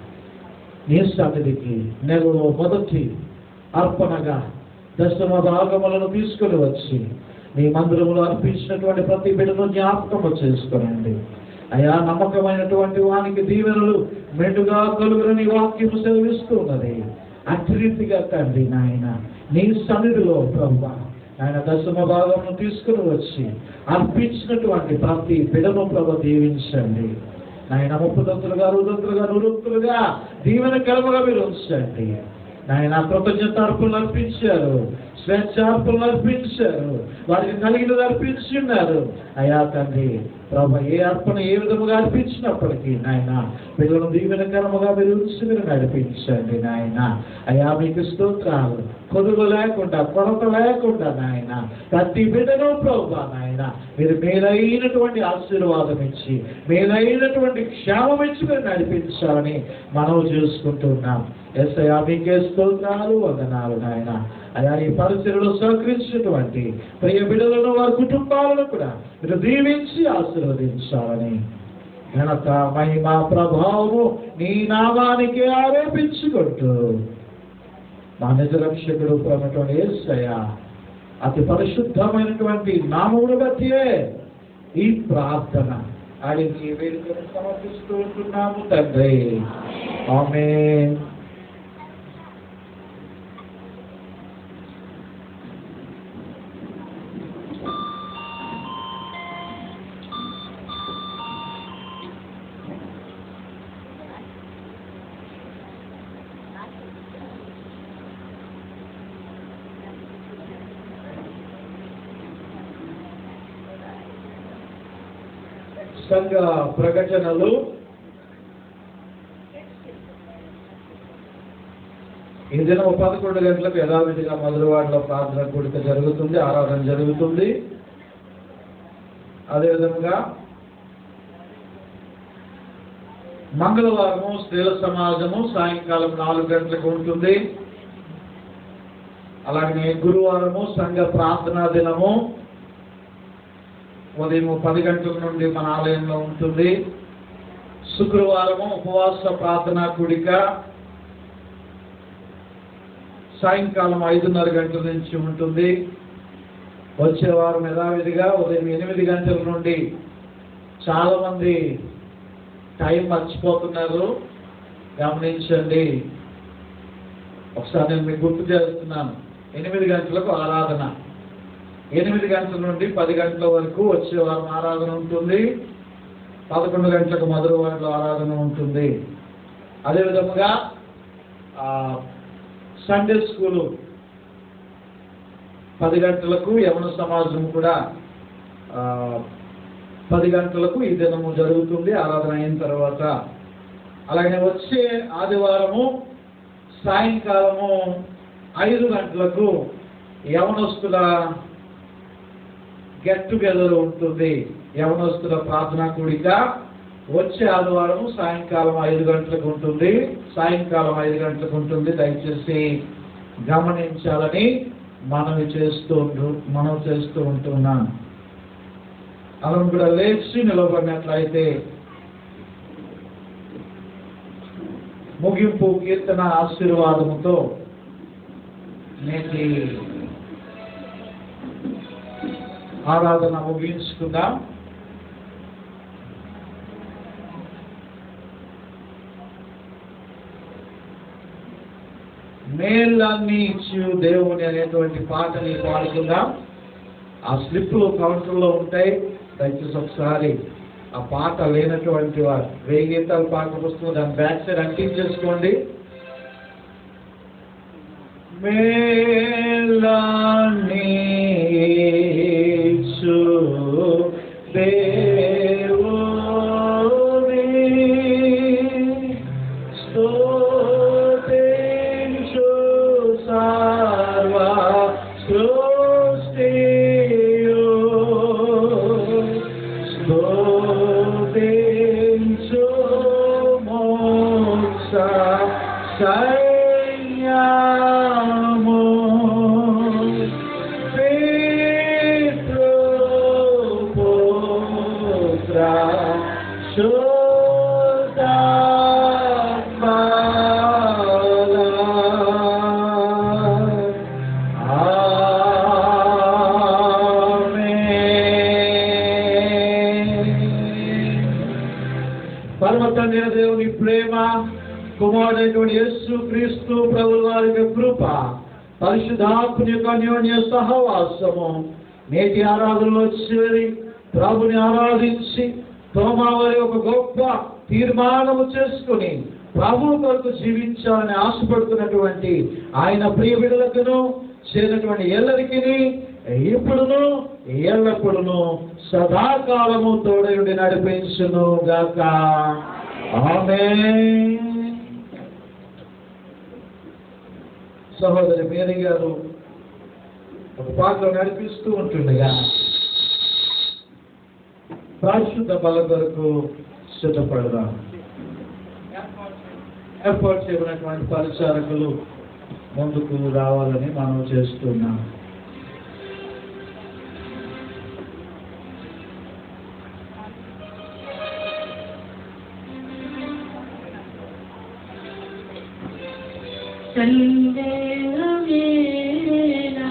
నీ సన్నిధికి నెలలో మొదటి అర్పణగా దశమ భాగములను తీసుకుని వచ్చి మీ మందిరంలో అర్పించినటువంటి ప్రతి బిడ్డను జ్ఞాపకము చేసుకోనండి అయా నమ్మకమైనటువంటి వానికి దీవెనలు మెండుగా కలుగురని వాక్యము సెలవిస్తున్నది అట్టి రీతిగా తండ్రి నాయన నీ సన్నిధిలో ప్రభు ఆయన దశమ భాగంను తీసుకుని వచ్చి అర్పించినటువంటి ప్రతి బిడను ప్రభు దీవించండి నాయన ముప్పుదంతులుగా రుదంతులుగా నురుక్తులుగా దీవెన కలమగా మీరు ఉంచండి నాయన కృతజ్ఞత అర్పణలు అర్పించారు స్వేచ్ఛార్పణలు అర్పించారు వారికి కలిగినది అర్పించున్నారు అయా తండ్రి ప్రభు ఏ అర్పణ ఏ విధముగా అర్పించినప్పటికీ నాయన పిల్లలను దీవెనకరముగా మీరు ఉంచి మీరు నడిపించండి నాయన అయా మీకు స్తోత్రాలు కొదుగు లేకుండా కొరత లేకుండా నాయన ప్రతి బిడ్డను ప్రభు నాయన మీరు మేలైనటువంటి ఆశీర్వాదం ఇచ్చి మేలైనటువంటి క్షేమం ఇచ్చి మీరు నడిపించాలని మనం చూసుకుంటున్నాం ఎస్ అయా మీకే స్తోత్రాలు వందనాలు నాయన అయా ఈ పరిస్థితుల్లో సహకరించినటువంటి ప్రియ బిడ్డలను వారి కుటుంబాలను కూడా మీరు దీవించి ఆశీర్వదించాలని ఘనత మహిమ ప్రభావము నీ నామానికి ఆరోపించుకుంటూ మా నిజ రక్షకుడు ప్రమటువంటి యేసయ్య అతి పరిశుద్ధమైనటువంటి నామమును బట్టియే ఈ ప్రార్థన అడిగి వేడుకను సమర్పిస్తూ ఉంటున్నాము తండ్రి ఆమె సంఘ ప్రకటనలు ఈ దినం పదకొండు గంటలకు యథావిధిగా మొదలువాడలో ప్రార్థన కూడిక జరుగుతుంది ఆరాధన జరుగుతుంది అదేవిధంగా మంగళవారము స్త్రీల సమాజము సాయంకాలం నాలుగు గంటలకు ఉంటుంది అలాగే గురువారము సంఘ ప్రార్థనా దినము ఉదయం పది గంటల నుండి మన ఆలయంలో ఉంటుంది శుక్రవారము ఉపవాస ప్రార్థనా కూడిక సాయంకాలం ఐదున్నర గంటల నుంచి ఉంటుంది వచ్చే వారం యథావిధిగా ఉదయం ఎనిమిది గంటల నుండి చాలా మంది టైం మర్చిపోతున్నారు గమనించండి ఒకసారి నేను మీకు గుర్తు చేస్తున్నాను ఎనిమిది గంటలకు ఆరాధన ఎనిమిది గంటల నుండి పది గంటల వరకు వచ్చే వారం ఆరాధన ఉంటుంది పదకొండు గంటలకు మొదటి వారిలో ఆరాధన ఉంటుంది అదేవిధముగా ఆ, సండే స్కూలు పది గంటలకు యవన సమాజం కూడా ఆ, పది గంటలకు ఈ దినము జరుగుతుంది ఆరాధన అయిన తర్వాత అలాగే వచ్చే ఆదివారము సాయంకాలము ఐదు గంటలకు యవనస్తుల గెట్ టుగెదర్ ఉంటుంది యవనస్తుల ప్రార్థనా కూడిక వచ్చే ఆదివారం సాయంకాలం ఐదు గంటలకు ఉంటుంది సాయంకాలం ఐదు గంటలకు ఉంటుంది దయచేసి గమనించాలని మనవి చేస్తూ ఉంటు- మనం చేస్తూ ఉంటున్నాం అతను కూడా లేచి నిలబడినట్లయితే ముగింపు కీర్తన ఆశీర్వాదముతో నేటి ఆరాధన ముగించుకుందాం మేళ్ళన్ని ఇచ్చు దేవుని అనేటువంటి పాటని పాడుకుందాం ఆ స్లిప్లు కౌంటర్లో ఉంటాయి దయచేసి ఒకసారి ఆ పాట లేనటువంటి వారు వెయ్యి గీతాల పాట పుస్తకం దాని బ్యాక్ సైడ్ అంటించేసుకోండి మేళాన్ని ఇచ్చు దేవుని స్తుతించు సర్వ సృష్టియు స్తుతించు మోక్ష సైన్యము పితృపుత్ర శుద్ధాత్మల తండ్రి అయిన దేవుని ప్రేమ కుమారుడైనటువంటి యేసు క్రీస్తు ప్రభుల వారి యొక్క కృప పరిశుద్ధాత్మ యొక్క అన్యోన్య సహవాసము నేటి ఆరాధనలో చేరి ప్రభుని ఆరాధించి తోమా వారి ఒక గొప్ప తీర్మానము చేసుకుని ప్రభు కొరకు జీవించాలని ఆశపడుతున్నటువంటి ఆయన ప్రియ బిడ్డలకును చేరినటువంటి ఎల్లరికి ఇప్పుడును ఎల్లప్పుడును సదాకాలము తోడయుడి నడిపించును గాక ఆమె సహోదరి మేరీ గారు ఒక పాటలో నడిపిస్తూ ఉంటుండగా పరిశుద్ధ బల కొరకు సిద్ధపడదాం ఏర్పాటు చేయబడినటువంటి పరిచారకులు ముందుకు రావాలని మనం చేస్తున్నాం సందేహమేలా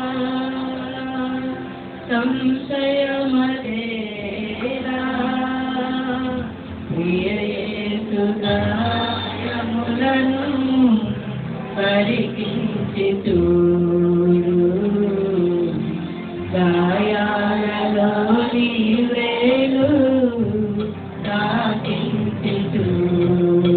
సంశయమదేరా ప్రియయేసుగాయములను పరికించి చూడు గాయాలలో నీవేలు తాకించి చూడు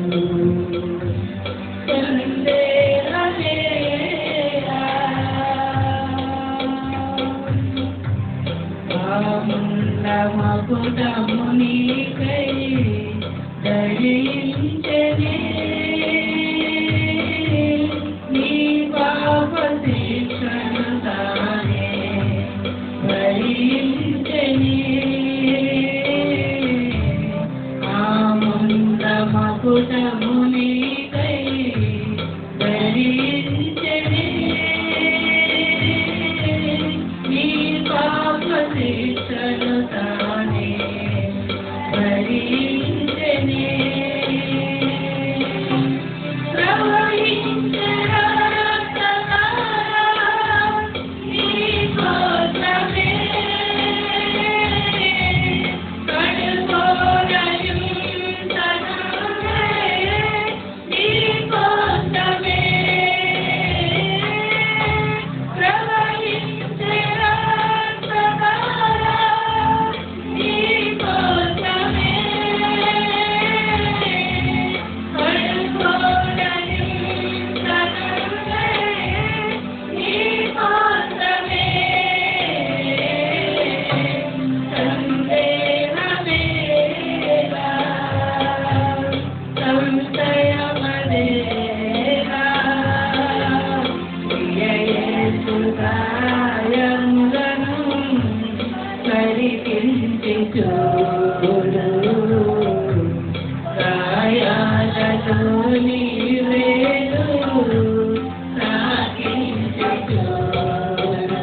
కుటముని కై ధరించనే నీ పాప శిక్షను తానే భరించనే ప్రవహించే రక్తధార నీ కోసమే కడుకోరయం తనమే నీ కోసమే ప్రవహించే రక్తధార నీ కోసమే కడుకోరయం తనమే నీ కోసమే సందేహమేలా సంశయమదేలా ప్రియయేసుగాయములను పరికించి చూడు గాయాలతో నీవేలు తాకించి చూడు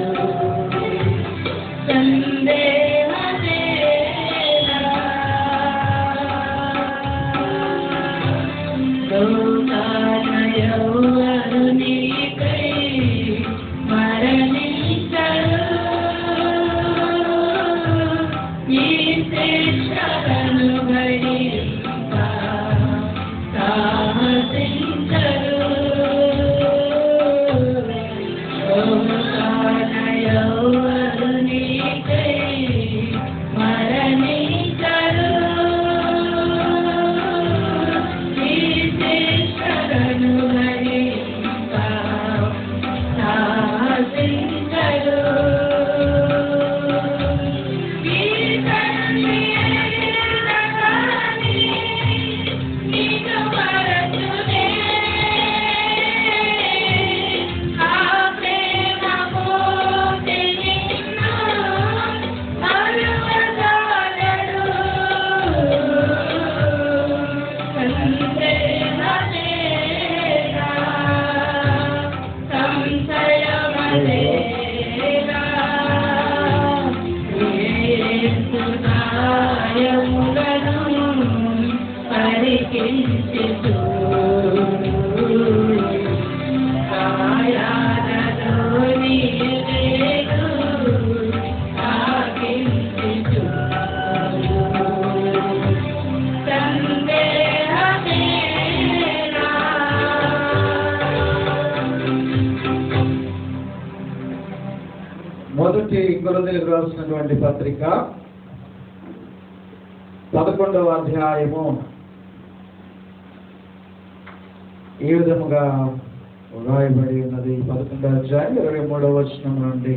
పరికించి చూడు కాయాలలో నీవేలు తాకించి చూడు సందేహమేలా కొరందీలకు రాసినటువంటి పత్రిక పదకొండవ అధ్యాయము ఏ విధముగా వ్రాయబడి ఉన్నది పదకొండవ అధ్యాయం ఇరవై మూడవ వచనం నుండి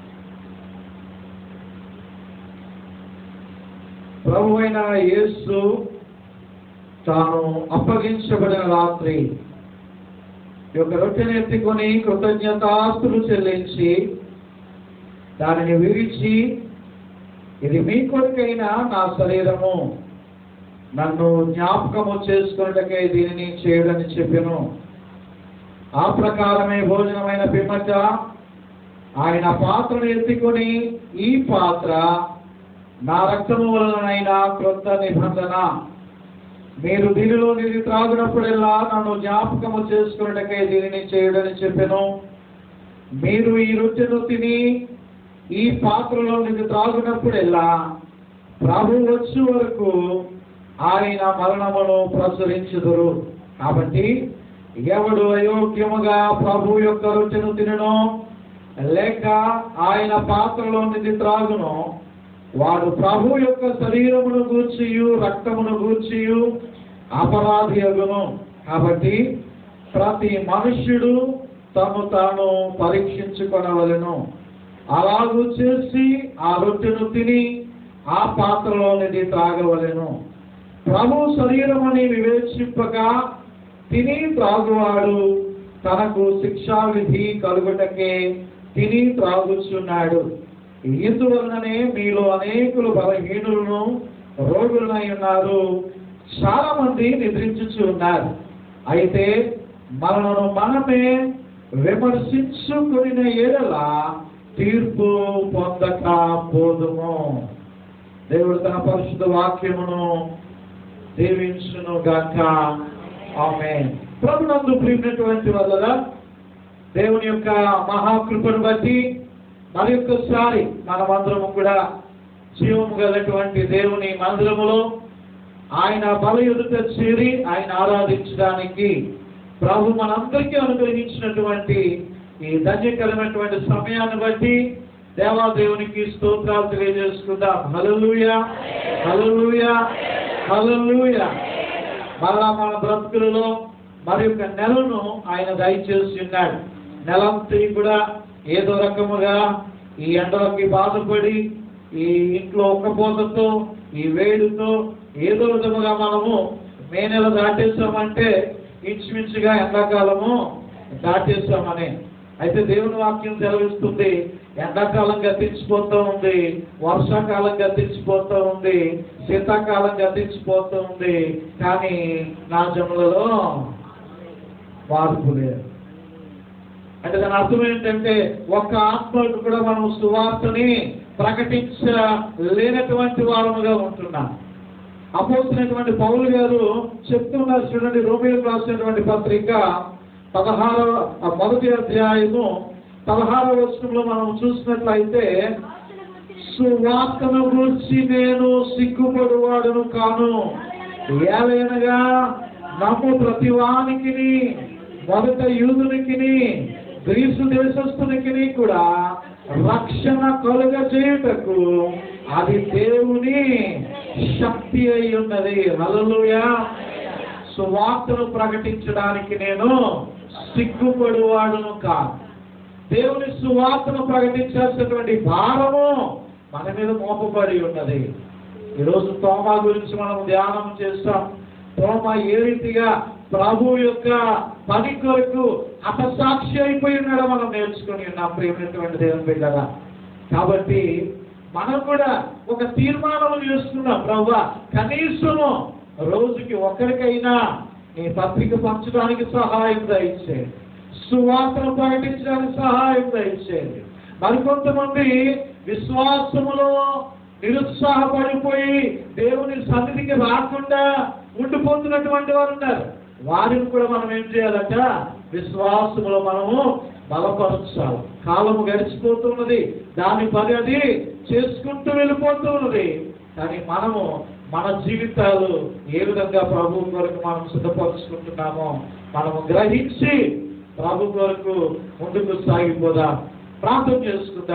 ప్రభు అయిన యేసు తాను అప్పగించబడిన రాత్రి ఈ యొక్క రొట్టెను ఎత్తుకొని కృతజ్ఞతాస్తులు చెల్లించి దానిని విరిచి ఇది మీ కొరకైన నా శరీరము నన్ను జ్ఞాపకము చేసుకున్నటకై దీనిని చేయడని చెప్పాను ఆ ప్రకారమే భోజనమైన పిమ్మట ఆయన పాత్రను ఎత్తుకొని ఈ పాత్ర నా రక్తము వలనైన క్రొత్త నిబంధన మీరు దీనిలో నీరు త్రాగినప్పుడెల్లా నన్ను జ్ఞాపకము చేసుకున్నటకై దీనిని చేయడని చెప్పాను మీరు ఈ రొట్టెను తిని ఈ పాత్రలో నీరు త్రాగినప్పుడెల్లా ప్రభు వచ్చు వరకు ఆయన మరణమును ప్రచురించుదురు కాబట్టి ఎవడు అయోగ్యముగా ప్రభు యొక్క రొట్టెను తినను లేక ఆయన పాత్రలో నిధి త్రాగును వాడు ప్రభు యొక్క శరీరమును గూర్చియు రక్తమును గూర్చియు అపరాధి అగును కాబట్టి ప్రతి మనుష్యుడు తను తాను పరీక్షించుకొనవలెను అలాగూ చేసి ఆ రొట్టెను తిని ఆ పాత్రలోనిది త్రాగవలెను ప్రభు శరీరమని వివేచింపక తిని త్రాగువాడు తనకు శిక్షా విధి కలుగుటకే తిని త్రాగుచున్నాడు ఇందువలననే మీలో అనేకులు బలహీనులను రోగులనై ఉన్నారు చాలా మంది నిద్రించుచు ఉన్నారు అయితే మనను మనమే విమర్శించుకుని ఎడల తీర్పు పొందక పోదుము దేవుడు తన పరిశుద్ధ వాక్యమును దీవించును గాక ఆమె ప్రభునందు ప్రియమైనటువంటి వల్ల దేవుని యొక్క మహాకృపను బట్టి మరి ఒక్కసారి మనమందరము కూడా జీవము గలటువంటి దేవుని మందిరములో ఆయన బల ఎదుట చేరి ఆయన ఆరాధించడానికి ప్రభు మనందరికీ అనుగ్రహించినటువంటి ఈ ధన్యకరమైనటువంటి సమయాన్ని బట్టి దేవాదేవునికి స్తోత్రాలు తెలియజేసుకుందాం హలలుయ హలలుయ హలలుయ మళ్ళా మన బ్రతుకులలో మరి ఒక నెలను ఆయన దయచేసి ఉన్నాడు నెలంతా కూడా ఏదో రకముగా ఈ ఎండలకి బాధపడి ఈ ఇంట్లో ఒక్కపోతతో ఈ వేడితో ఏదో విధముగా మనము మే నెల దాటేసామంటే ఇంచుమించుగా ఎండాకాలము దాటేసామని అయితే దేవుని వాక్యం సెలవిస్తుంది ఎండాకాలం గతించిపోతూ ఉంది వర్షాకాలం గతించిపోతూ ఉంది శీతాకాలం గతించిపోతూ ఉంది కానీ నా జములలో మార్పు లేదు అంటే దాని అర్థం ఏంటంటే ఒక్క ఆత్మకు కూడా మనం సువార్తని ప్రకటించలేనటువంటి వారముగా ఉంటున్నాం అపోసినటువంటి పౌలు గారు చెప్తున్నారు చూడండి రోమిలకు రాసినటువంటి పత్రిక పదహారవ ఆ మొదటి అధ్యాయము పదహారవ వచనంలో మనం చూసినట్లయితే సువార్తను గురించి నేను సిగ్గుపడువాడును కాను ఏలైనగా నమ్ము ప్రతివానికి మొదట యూదునికి గ్రీసు దేశస్థునికి కూడా రక్షణ కలుగ చేయుటకు అది దేవుని శక్తి అయి ఉన్నది హల్లెలూయా సువార్తను ప్రకటించడానికి నేను సిగ్గుపడువాడును కాదు దేవుని సువార్తను ప్రకటించాల్సినటువంటి భారము మన మీద మోపబడి ఉన్నది ఈరోజు తోమా గురించి మనం ధ్యానం చేస్తాం తోమా ఏ రీతిగా ప్రభు యొక్క పని కొరకు అపసాక్షి అయిపోయి ఉన్నాడో మనం నేర్చుకుని ఉన్నాం ప్రేమైనటువంటి దేవుని బిడ్డగా కాబట్టి మనం కూడా ఒక తీర్మానం చేసుకున్నాం ప్రభు కనీసము రోజుకి ఒకరికైనా నీ పత్రిక పంచడానికి సహాయం దయచేయండి సువార్తను ప్రకటించడానికి సహాయం దయచేయండి మరికొంతమంది విశ్వాసములో నిరుత్సాహపడిపోయి దేవుని సన్నిధికి రాకుండా ఉండిపోతున్నటువంటి వారు ఉన్నారు వారిని కూడా మనం ఏం చేయాలంట విశ్వాసములో మనము బలపరచాలి కాలము గడిచిపోతున్నది దాని పని అది చేసుకుంటూ వెళ్ళిపోతున్నది కానీ మనము మన జీవితాలు ఏ విధంగా ప్రభు కొరకు మనం సిద్ధపరుచుకుంటున్నామో మనము గ్రహించి ప్రభు కొరకు ముందుకు సాగిపోదాం ప్రార్థన చేసుకుందాం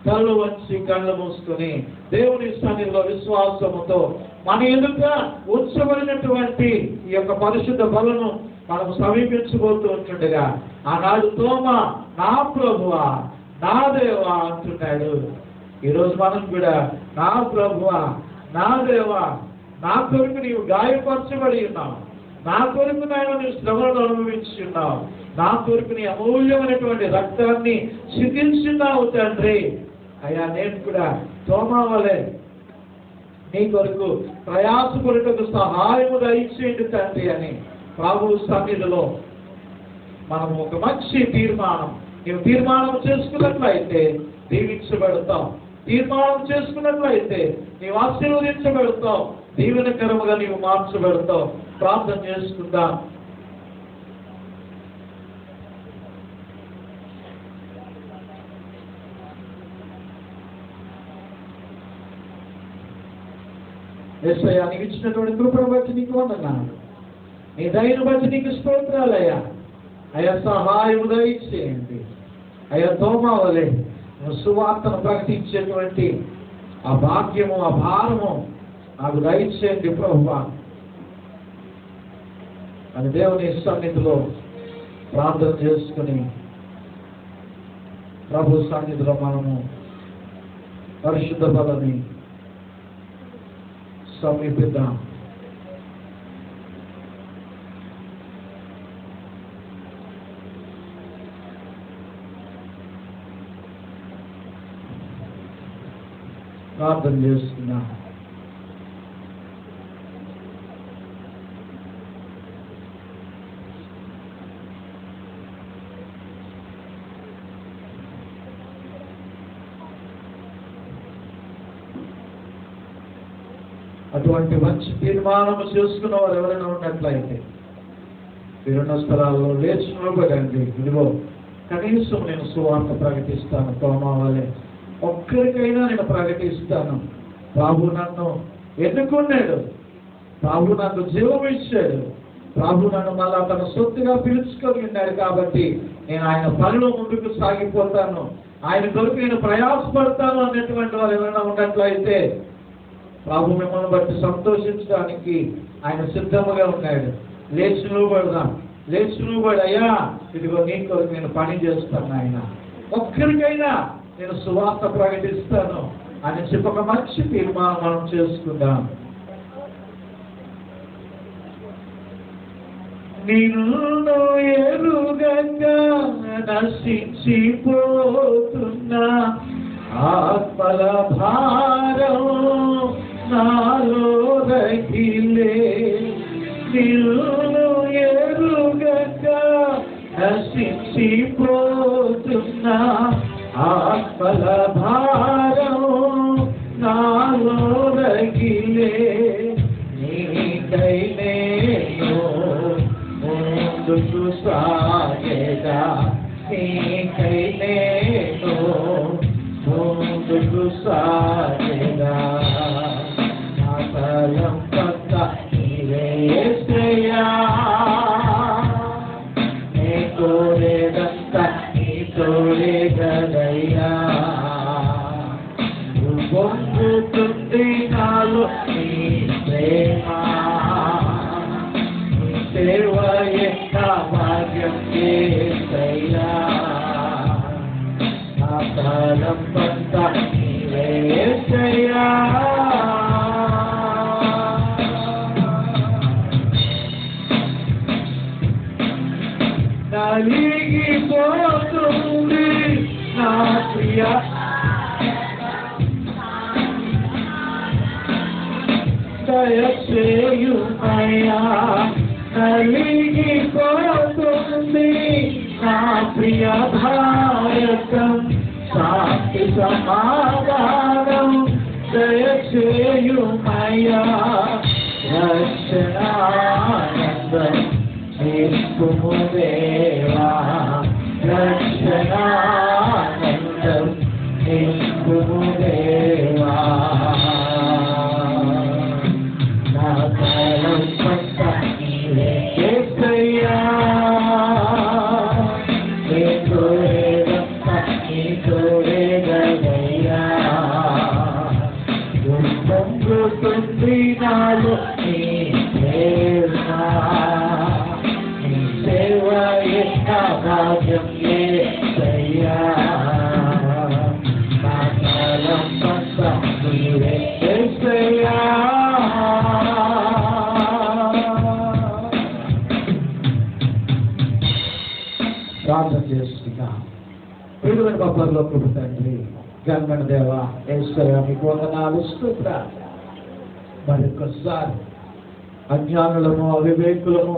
కళ్ళు వంచి కళ్ళు మూసుకొని దేవుని సన్నిధిలో విశ్వాసముతో మన ఎదుట ఉంచబడినటువంటి ఈ యొక్క పరిశుద్ధ బలను మనం సమీపించబోతూ ఉంటుండగా ఆనాడు తోమ నా ప్రభువా నా దేవా అంటున్నాడు ఈరోజు మనం కూడా నా ప్రభువా నా దేవా నా కొరకు నీవు గాయపరచబడి ఉన్నావు నా కొరకు నాయన నీవు శ్రమలను అనుభవించి ఉన్నావు నా కొరకు నీ అమూల్యమైనటువంటి రక్తాన్ని సిద్ధించున్నావు తండ్రి అయ్యా నేను కూడా తోమా వలె నీ కొరకు ప్రయాసపడుటకు సహాయము దయచేయండి తండ్రి అని ప్రభు సన్నిధిలో మనం ఒక మంచి తీర్మానం నీవు తీర్మానం చేసుకున్నట్లయితే దీవించబడతాం తీర్మానం చేసుకున్నట్లయితే నీవు ఆశీర్వదించబడతావు దీవెనకరముగా నీవు మార్చబడతావు ప్రార్థన చేసుకుందాం ఎస్ఐయా నీకు ఇచ్చినటువంటి కృపను బట్టి నీకు వందనాలు నీ దయను బట్టి నీకు స్తోత్రాలయ్యా అయ్యా సహాయము దయచేయండి అయ్యా తోమావలే నువ్వు సువార్తను ప్రకటించేటువంటి ఆ భాగ్యము ఆ భారము నాకు దయచేయండి ప్రభువా అని దేవుని సన్నిధిలో ప్రార్థన చేసుకుని ప్రభు సన్నిధిలో మనము పరిశుద్ధ బలని సమీపిద్దాం ప్రార్థన చేస్తున్నాం అటువంటి మంచి తీర్మానం చేసుకున్న వారు ఎవరైనా ఉన్నట్లయితే మీరున్న స్థలాల్లో లేచి నిలబడండి ఇదిగో కనీసం నేను సువార్త ప్రకటిస్తాను తోమావలే ఒక్కరికైనా నేను ప్రకటిస్తాను బాబు నన్ను ఎన్నుకున్నాడు బాబు నాకు జీవం ఇచ్చాడు ప్రభు నన్ను మళ్ళా తన సొత్తుగా పిలుచుకొని ఉన్నాడు కాబట్టి నేను ఆయన పనిలో ముందుకు సాగిపోతాను ఆయన కొరకు నేను ప్రయాసపడతాను అన్నటువంటి వారు ఎవరైనా ఉన్నట్లయితే ప్రభు మిమ్మల్ని బట్టి సంతోషించడానికి ఆయన సిద్ధముగా ఉన్నాడు లేచి నిలబడదాం లేచి నిలబడి అయ్యా ఇదిగో నీ కొరకు నేను పని చేస్తాను ఆయన ఒక్కరికైనా నేను సువార్త ప్రకటిస్తాను అని చెప్పి ఒక మంచి తీర్మానం మనం చేసుకుందాం నిన్ను ఎరుగగా నశించిపోతున్నా ఆత్మల భారం నాలో రగిలే నిన్ను ఎరుగగా నశించిపోతున్నా ఆత్మల భారం నాలో రగిలే నీకై నేను ముందుకు సాగేదా నీకై నేను ముందుకు సాగేదా నా తలం పక్క నీవేసయ్యా నీ కోరేదంత నీ తోడే గదయ్యా పొందుతుంది నాలో నీ ప్రేమ నీ సేవ యొక్క భాగ్యం చేసయ్యా నా తలం పంత నీవేసయ్యా నలిగిపోతుంది నా ప్రియ దయచేయుమయ్యా నలిగిపోతుంది నా ప్రియ భారతం శాంతి సమాధానం దయచేయుమయ్యా రక్షణానందం నిత్యము దేవా రక్షణానందం నిత్యము దేవా నా కాలం పట్ట నీవే యేసయ్యా. నీ తోడే రక్ష, నీ తోడే గదయ్యా. భాగ్యం యేసయ్యా నా కాలం అంతా నీవే యేసయ్యా ప్రార్థన చేస్తున్నా ప్రియులైన బాబాలో ప్రభు తండ్రి గంగన దేవ ఏశ్వర మీకు వందనాలు స్తోత్ర మరి ఒక్కసారి అజ్ఞానులము అవివేకులము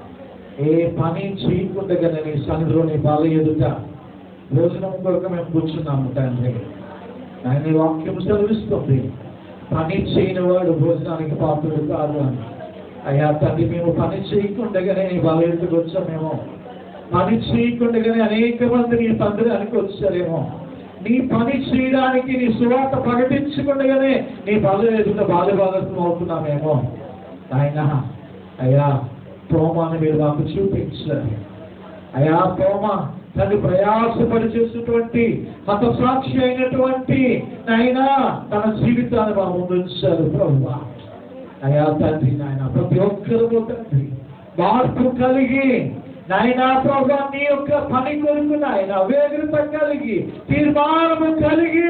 ఏ పని చేయకుండా నీ సన్నిధిలో నీ బాల ఎదుట భోజనం కొరకు మేము కూర్చున్నాము తండ్రి ఆయన ఈ వాక్యం సెలవిస్తుంది పని చేయని వాడు భోజనానికి పాత్రుడు కాదు అని అయ్యా తండ్రి మేము పని చేయకుండానే నీ బాల ఎదుటకు వచ్చామేమో పని చేయకుండానే అనేక మంది నీ తండ్రికి వచ్చారేమో నీ పని చేయడానికి నీ సువార్త ప్రకటించకుండానే నీ బాధ ఎదుట బాధ బాధత్వం అవుతున్నామేమో ఆయన అయ్యా తోమాను మీరు మాకు చూపించారు అయా తోమ తను ప్రయాసపడి చేసినటువంటి హతసాక్షి అయినటువంటి నాయన తన జీవితాన్ని మా ముందు ఉంచారు ప్రభు అయా తండ్రి నాయన ప్రతి ఒక్కరు తండ్రి మార్పు కలిగి నాయన ప్రభు నీ యొక్క పని కొరకు నాయన వేగత కలిగి తీర్మానము కలిగి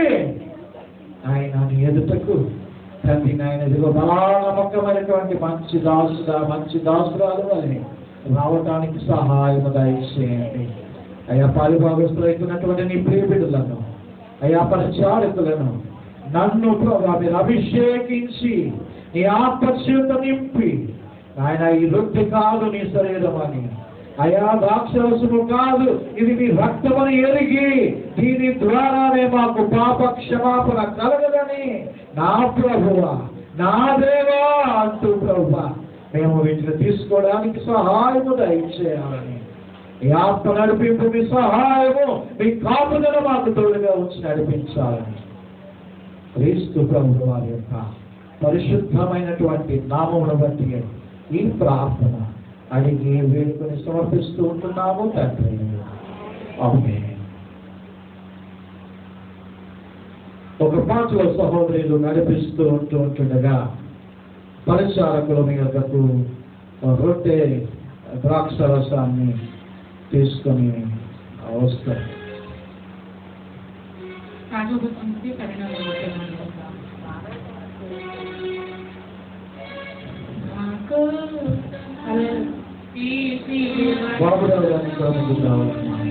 ఆయన నీ ఎదుటకు తండ్రి నాయన ఇదిగో బలానమ్మకమైనటువంటి మంచి దాసుగా మంచి దాసురాలు వలె రావటానికి సహాయము దయచేయండి అయ్యా పారిభాగస్తులైతున్నటువంటి నీ ప్రియబిడ్డలను అయ్యా పరిచారకులను నన్ను ప్రభా మీరు అభిషేకించి నీ ఆత్మచేత నింపి ఆయన ఈ రొట్టె కాదు నీ శరీరం అని అయా ద్రాక్షరసము కాదు ఇది నీ రక్తమని ఎరిగి దీని ద్వారానే మాకు పాప క్షమాపణ కలగదని నా ప్రభువా నా దేవా అంటూ ప్రభువా మేము వీటిని తీసుకోవడానికి సహాయము దయచేయాలని ఈ ఆత్మ నడిపింపు మీ సహాయము మీ కాపుదల మాకు తోడుగా ఉంచి నడిపించాలని క్రీస్తు ప్రభు వారి యొక్క పరిశుద్ధమైనటువంటి నామమును బట్టి ఈ ప్రార్థన అడిగి వేడుకొని సమర్పిస్తూ ఉంటున్నాము తండ్రి ఆమె ఒక పాటలో సహోదరులు నడిపిస్తూ ఉంటూ ఉంటుండగా పరిచారకుల మీ యొక్కకు రొట్టె ద్రాక్ష రసాన్ని తీసుకొని వస్తారు కాకపోతే పరిణామం బాబురావు గారిని కూడా ముందుకు రావాల్సింది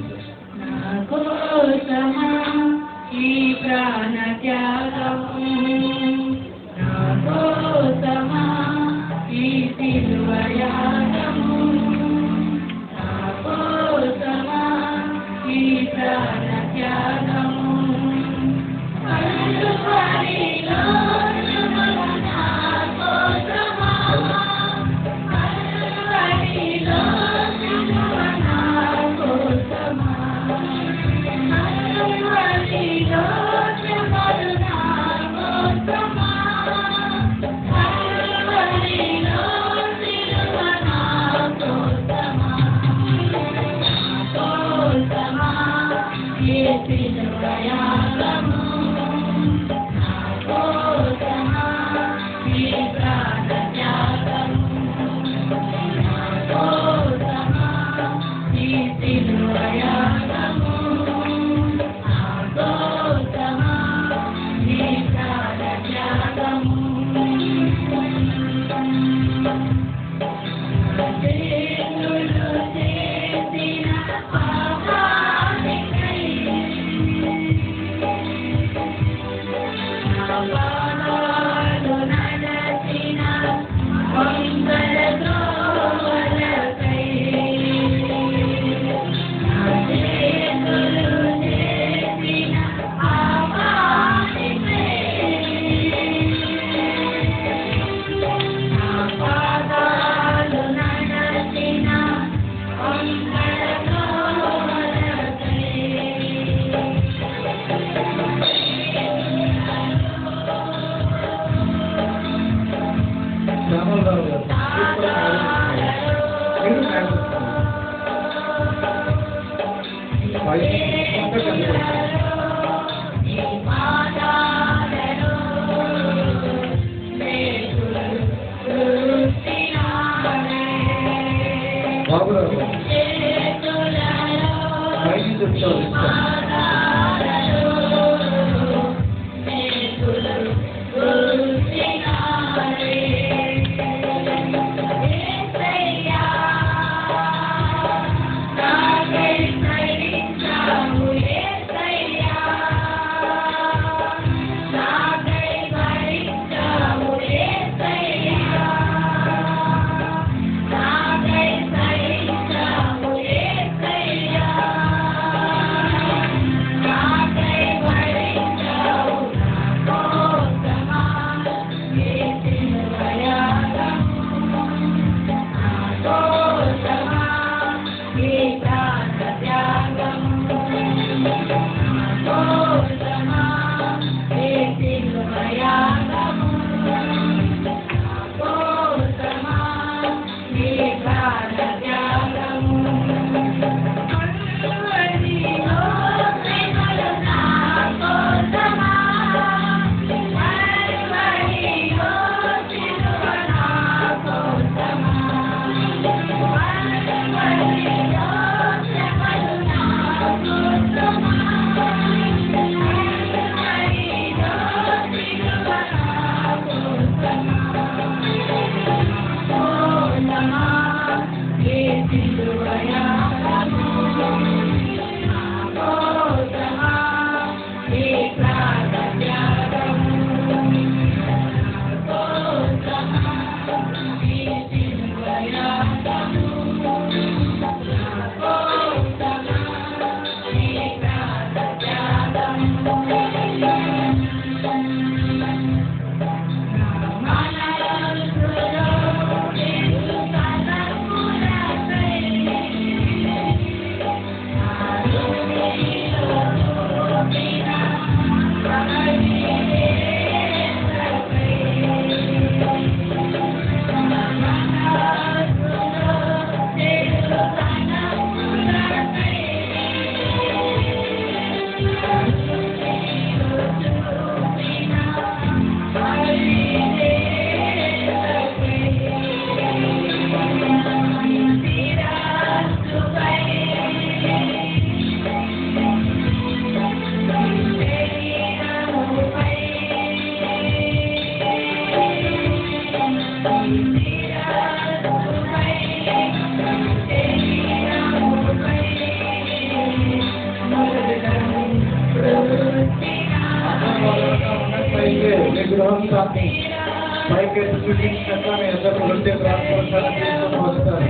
కోసమా ఈ ప్రాణ త్యాగము నా కోసమా ఈ సిలువ యాగము నా కోసమా ఈ ప్రాణ త్యాగము కలువరిలో నా కోసమా కలువరిలో నా కోసమా శ్యామలరావు గారు మీరు నడిపిస్తారు. పై- పక్క కనిపిస్తారు. బాబురావు గారు ప్రత్యుత్తరిస్తాను ఉన్నట్లయితే మీ గృహస్థాన్ని పైకెత్తి చూపించినట్ల మీ అందరూ హృదయ ప్రార్థన చేసుకుని వస్తారు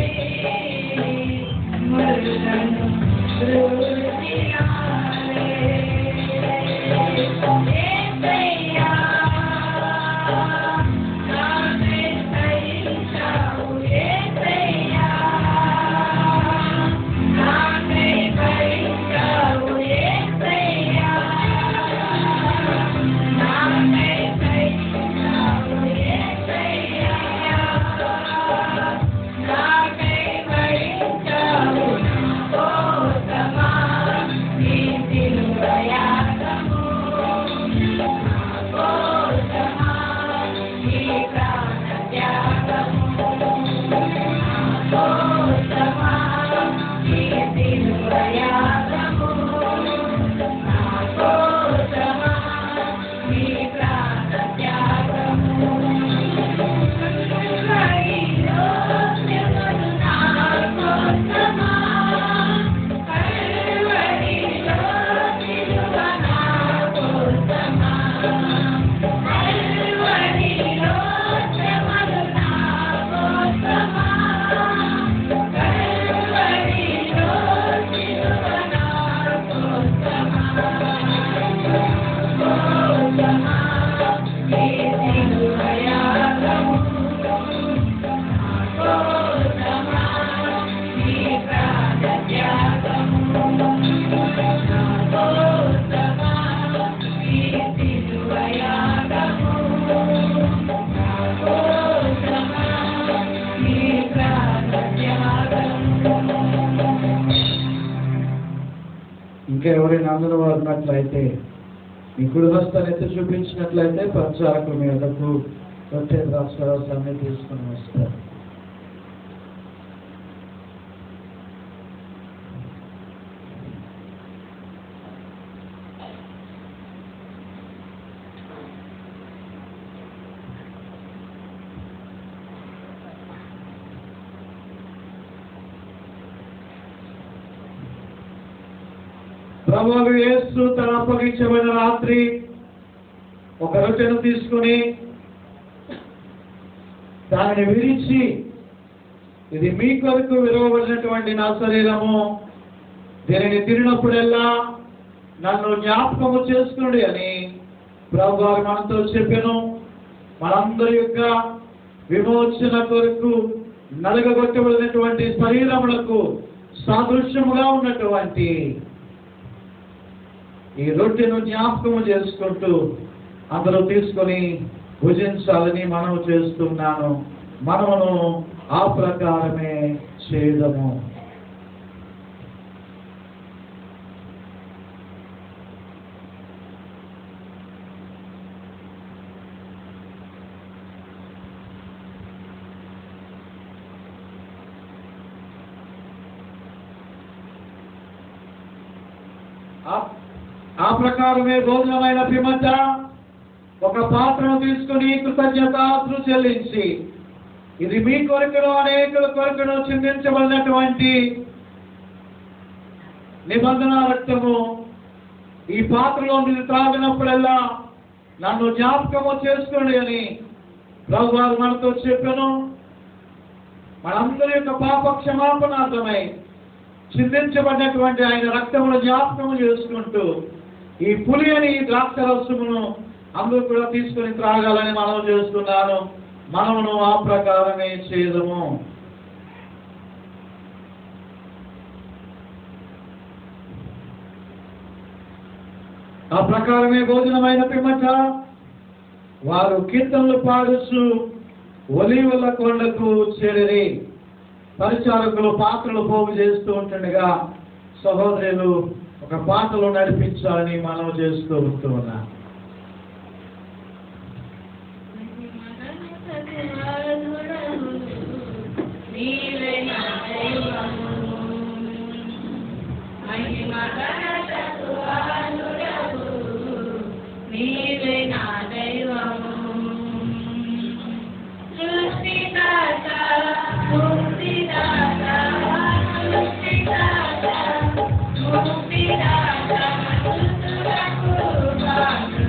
ఇంకా ఎవరైనా అందరూ ఉన్నట్లయితే మీ కుటుంబస్థాన్ని ఎత్తి చూపించినట్లయితే పరిచారకుల మీదకు వచ్చే ద్రాక్షరసాన్ని తీసుకుని వస్తారు ప్రభు యేసు తన అప్పగించబడిన రాత్రి ఒక రొట్టెను తీసుకుని దానిని విరిచి ఇది మీ కొరకు విరవబడినటువంటి నా శరీరము దీనిని తిరిగినప్పుడల్లా నన్ను జ్ఞాపకము చేసుకున్నాడు అని ప్రభు గారు మనతో చెప్పాను మనందరి యొక్క విమోచన కొరకు నలగగొట్టబడినటువంటి శరీరములకు సాదృశ్యముగా ఉన్నటువంటి ఈ రొట్టెను జ్ఞాపకము చేసుకుంటూ అందరూ తీసుకొని భుజించాలని మనము చేస్తున్నాను మనమును ఆ ప్రకారమే చేయడము ఆ- ఆ ప్రకారమే భోజనమైన పిమ్మట ఒక పాత్రను తీసుకుని కృతజ్ఞతాస్తులు చెల్లించి ఇది మీ కొరకును అనేకుల కొరకును చిందించబడినటువంటి నిబంధన రక్తము ఈ పాత్రలో మీరు త్రాగినప్పుడల్లా నన్ను జ్ఞాపకము చేసుకోండి అని ప్రభు గారు మనతో చెప్పాను మనందరి యొక్క పాప క్షమాపణార్థమై చిందించబడినటువంటి ఆయన రక్తమును జ్ఞాపకము చేసుకుంటూ ఈ పులి అని ఈ ద్రాక్ష రసమును అందరూ కూడా తీసుకొని త్రాగాలని మనం చేస్తున్నాను మనమును ఆ ప్రకారమే చేయదము ఆ ప్రకారమే భోజనమైన పిమ్మట వారు కీర్తనలు పాడుచు ఒలీవల కొండకు చేరి పరిచారకులు పాత్రలు పోగు చేస్తూ ఉంటుండగా సహోదరులు ఒక పాటలు నడిపించాలని మనం చేస్తూ ఉంటూ ఉన్నాం సృష్టిదాత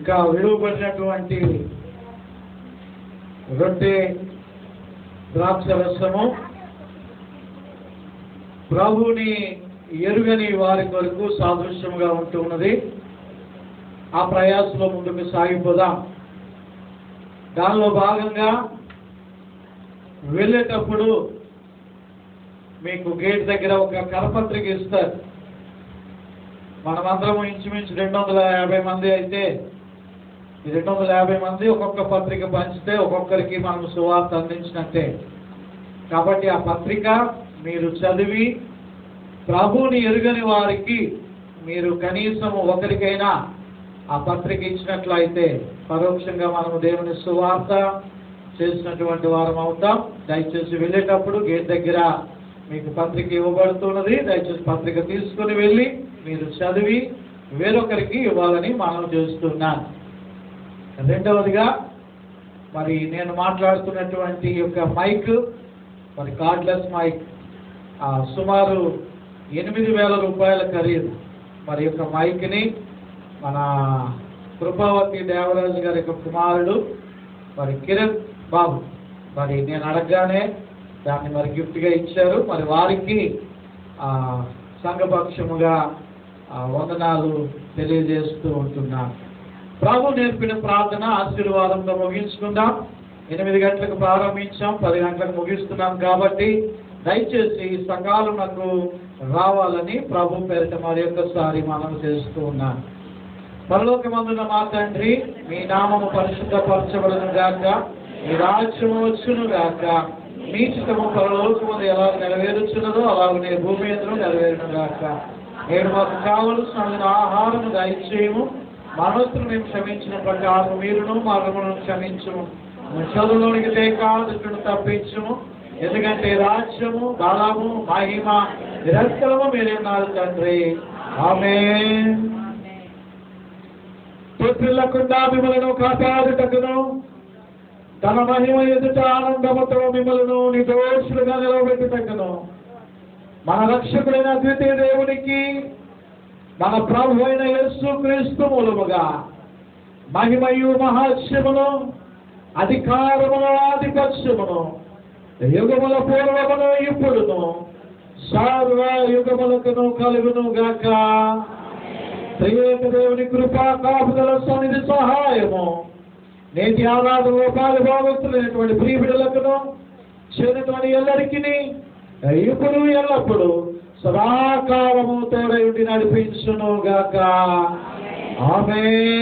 ఇంకా విలువబడినటువంటి రొట్టె ద్రాక్ష రసము ప్రభుని ఎరుగని వారి కొరకు సాదృశ్యముగా ఉంటూ ఉన్నది ఆ ప్రయాసలో ముందుకు సాగిపోదాం దానిలో భాగంగా వెళ్ళేటప్పుడు మీకు గేట్ దగ్గర ఒక కరపత్రిక ఇస్తారు మనమందరం ఇంచుమించు రెండు వందల యాభై మంది అయితే ఈ రెండు వందల యాభై మంది ఒక్కొక్క పత్రిక పంచితే ఒక్కొక్కరికి మనం సువార్త అందించినట్టే కాబట్టి ఆ పత్రిక మీరు చదివి ప్రభువుని ఎరుగని వారికి మీరు కనీసం ఒకరికైనా ఆ పత్రిక ఇచ్చినట్లయితే పరోక్షంగా మనము దేవుని సువార్త చేసినటువంటి వారం అవుతాం దయచేసి వెళ్ళేటప్పుడు గేట్ దగ్గర మీకు పత్రిక ఇవ్వబడుతున్నది దయచేసి పత్రిక తీసుకుని వెళ్ళి మీరు చదివి వేరొకరికి ఇవ్వాలని మనం చేస్తున్నాను రెండవదిగా మరి నేను మాట్లాడుతున్నటువంటి ఈ యొక్క మైక్ మరి కార్డ్లెస్ మైక్ ఆ, సుమారు ఎనిమిది వేల రూపాయల ఖరీదు మరి ఈ యొక్క మైక్ని మన కృపావతి దేవరాజు గారి యొక్క కుమారుడు మరి కిరణ్ బాబు మరి నేను అడగగానే దాన్ని మరి గిఫ్ట్గా ఇచ్చారు మరి వారికి ఆ, సంఘపక్షముగా ఆ, వందనాలు తెలియజేస్తూ ఉంటున్నాను ప్రభు నేర్పిన ప్రార్థన ఆశీర్వాదంతో ముగించుకుందాం ఎనిమిది గంటలకు ప్రారంభించాం పది గంటలకు ముగిస్తున్నాం కాబట్టి దయచేసి సకాలమునకు రావాలని ప్రభు పేరిట మరి ఒక్కసారి మనం చేస్తూ ఉన్నాను పరలోకమందున మా తండ్రి మీ నామము పరిశుద్ధపరచబడును గాక మీ రాజ్యము వచ్చును గాక మీ చిత్తము పరలోకమందు ఎలా నెరవేరుచున్నదో అలాగనే భూమి ఎందులో నెరవేరును గాక నేడు మాకు కావలసిన ఆహారము దయచేయము మనస్సును మేము క్షమించిన ప్రకారం మీరును మరణమును క్షమించుము చదువులోనికి తేకాదులను తప్పించుము ఎందుకంటే రాజ్యము బలము మహిమ నిరంతరము మీరే ఉన్నారు తండ్రి ఆమె పుత్రులకుండా మిమ్మలను కాపాడుటకును తన మహిమ ఎదుట ఆనందముతో మిమ్మలను నిర్దోషులుగా నిలబెట్టుటకును మన రక్షకుడైన ద్వితీయ దేవునికి మన ప్రభు అయిన యేసు క్రీస్తు మూలముగా మహిమయు మహాత్యమును అధికారమును ఆధిపత్యమును యుగముల పూర్వమును ఇప్పుడును సర్వ యుగములకును కలుగును గాక త్రియేక దేవుని కృపా కాపుదల సన్నిధి సహాయము నేటి ఆరాధనలో పాలుభాగస్తులైనటువంటి ప్రియబిడలకును చేరినటువంటి ఎల్లరికి ఇప్పుడు ఎల్లప్పుడు సదాకాలము తోడయుండి నడిపించును గాక ఆమె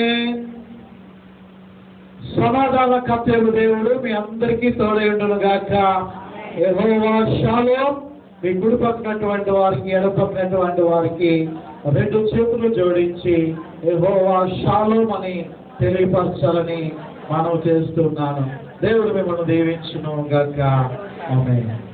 సమాధాన కర్తవ్య దేవుడు మీ అందరికీ తోడయుండును గాక యెహోవా షాలోమ్ మీ గుడి పక్కనటువంటి వారికి ఎడపక్కనటువంటి వారికి రెండు చేతులు జోడించి యెహోవా షాలోమ్ అని తెలియపరచాలని మనం చేస్తున్నాను దేవుడు మిమ్మల్ని దీవించును గాక ఆమె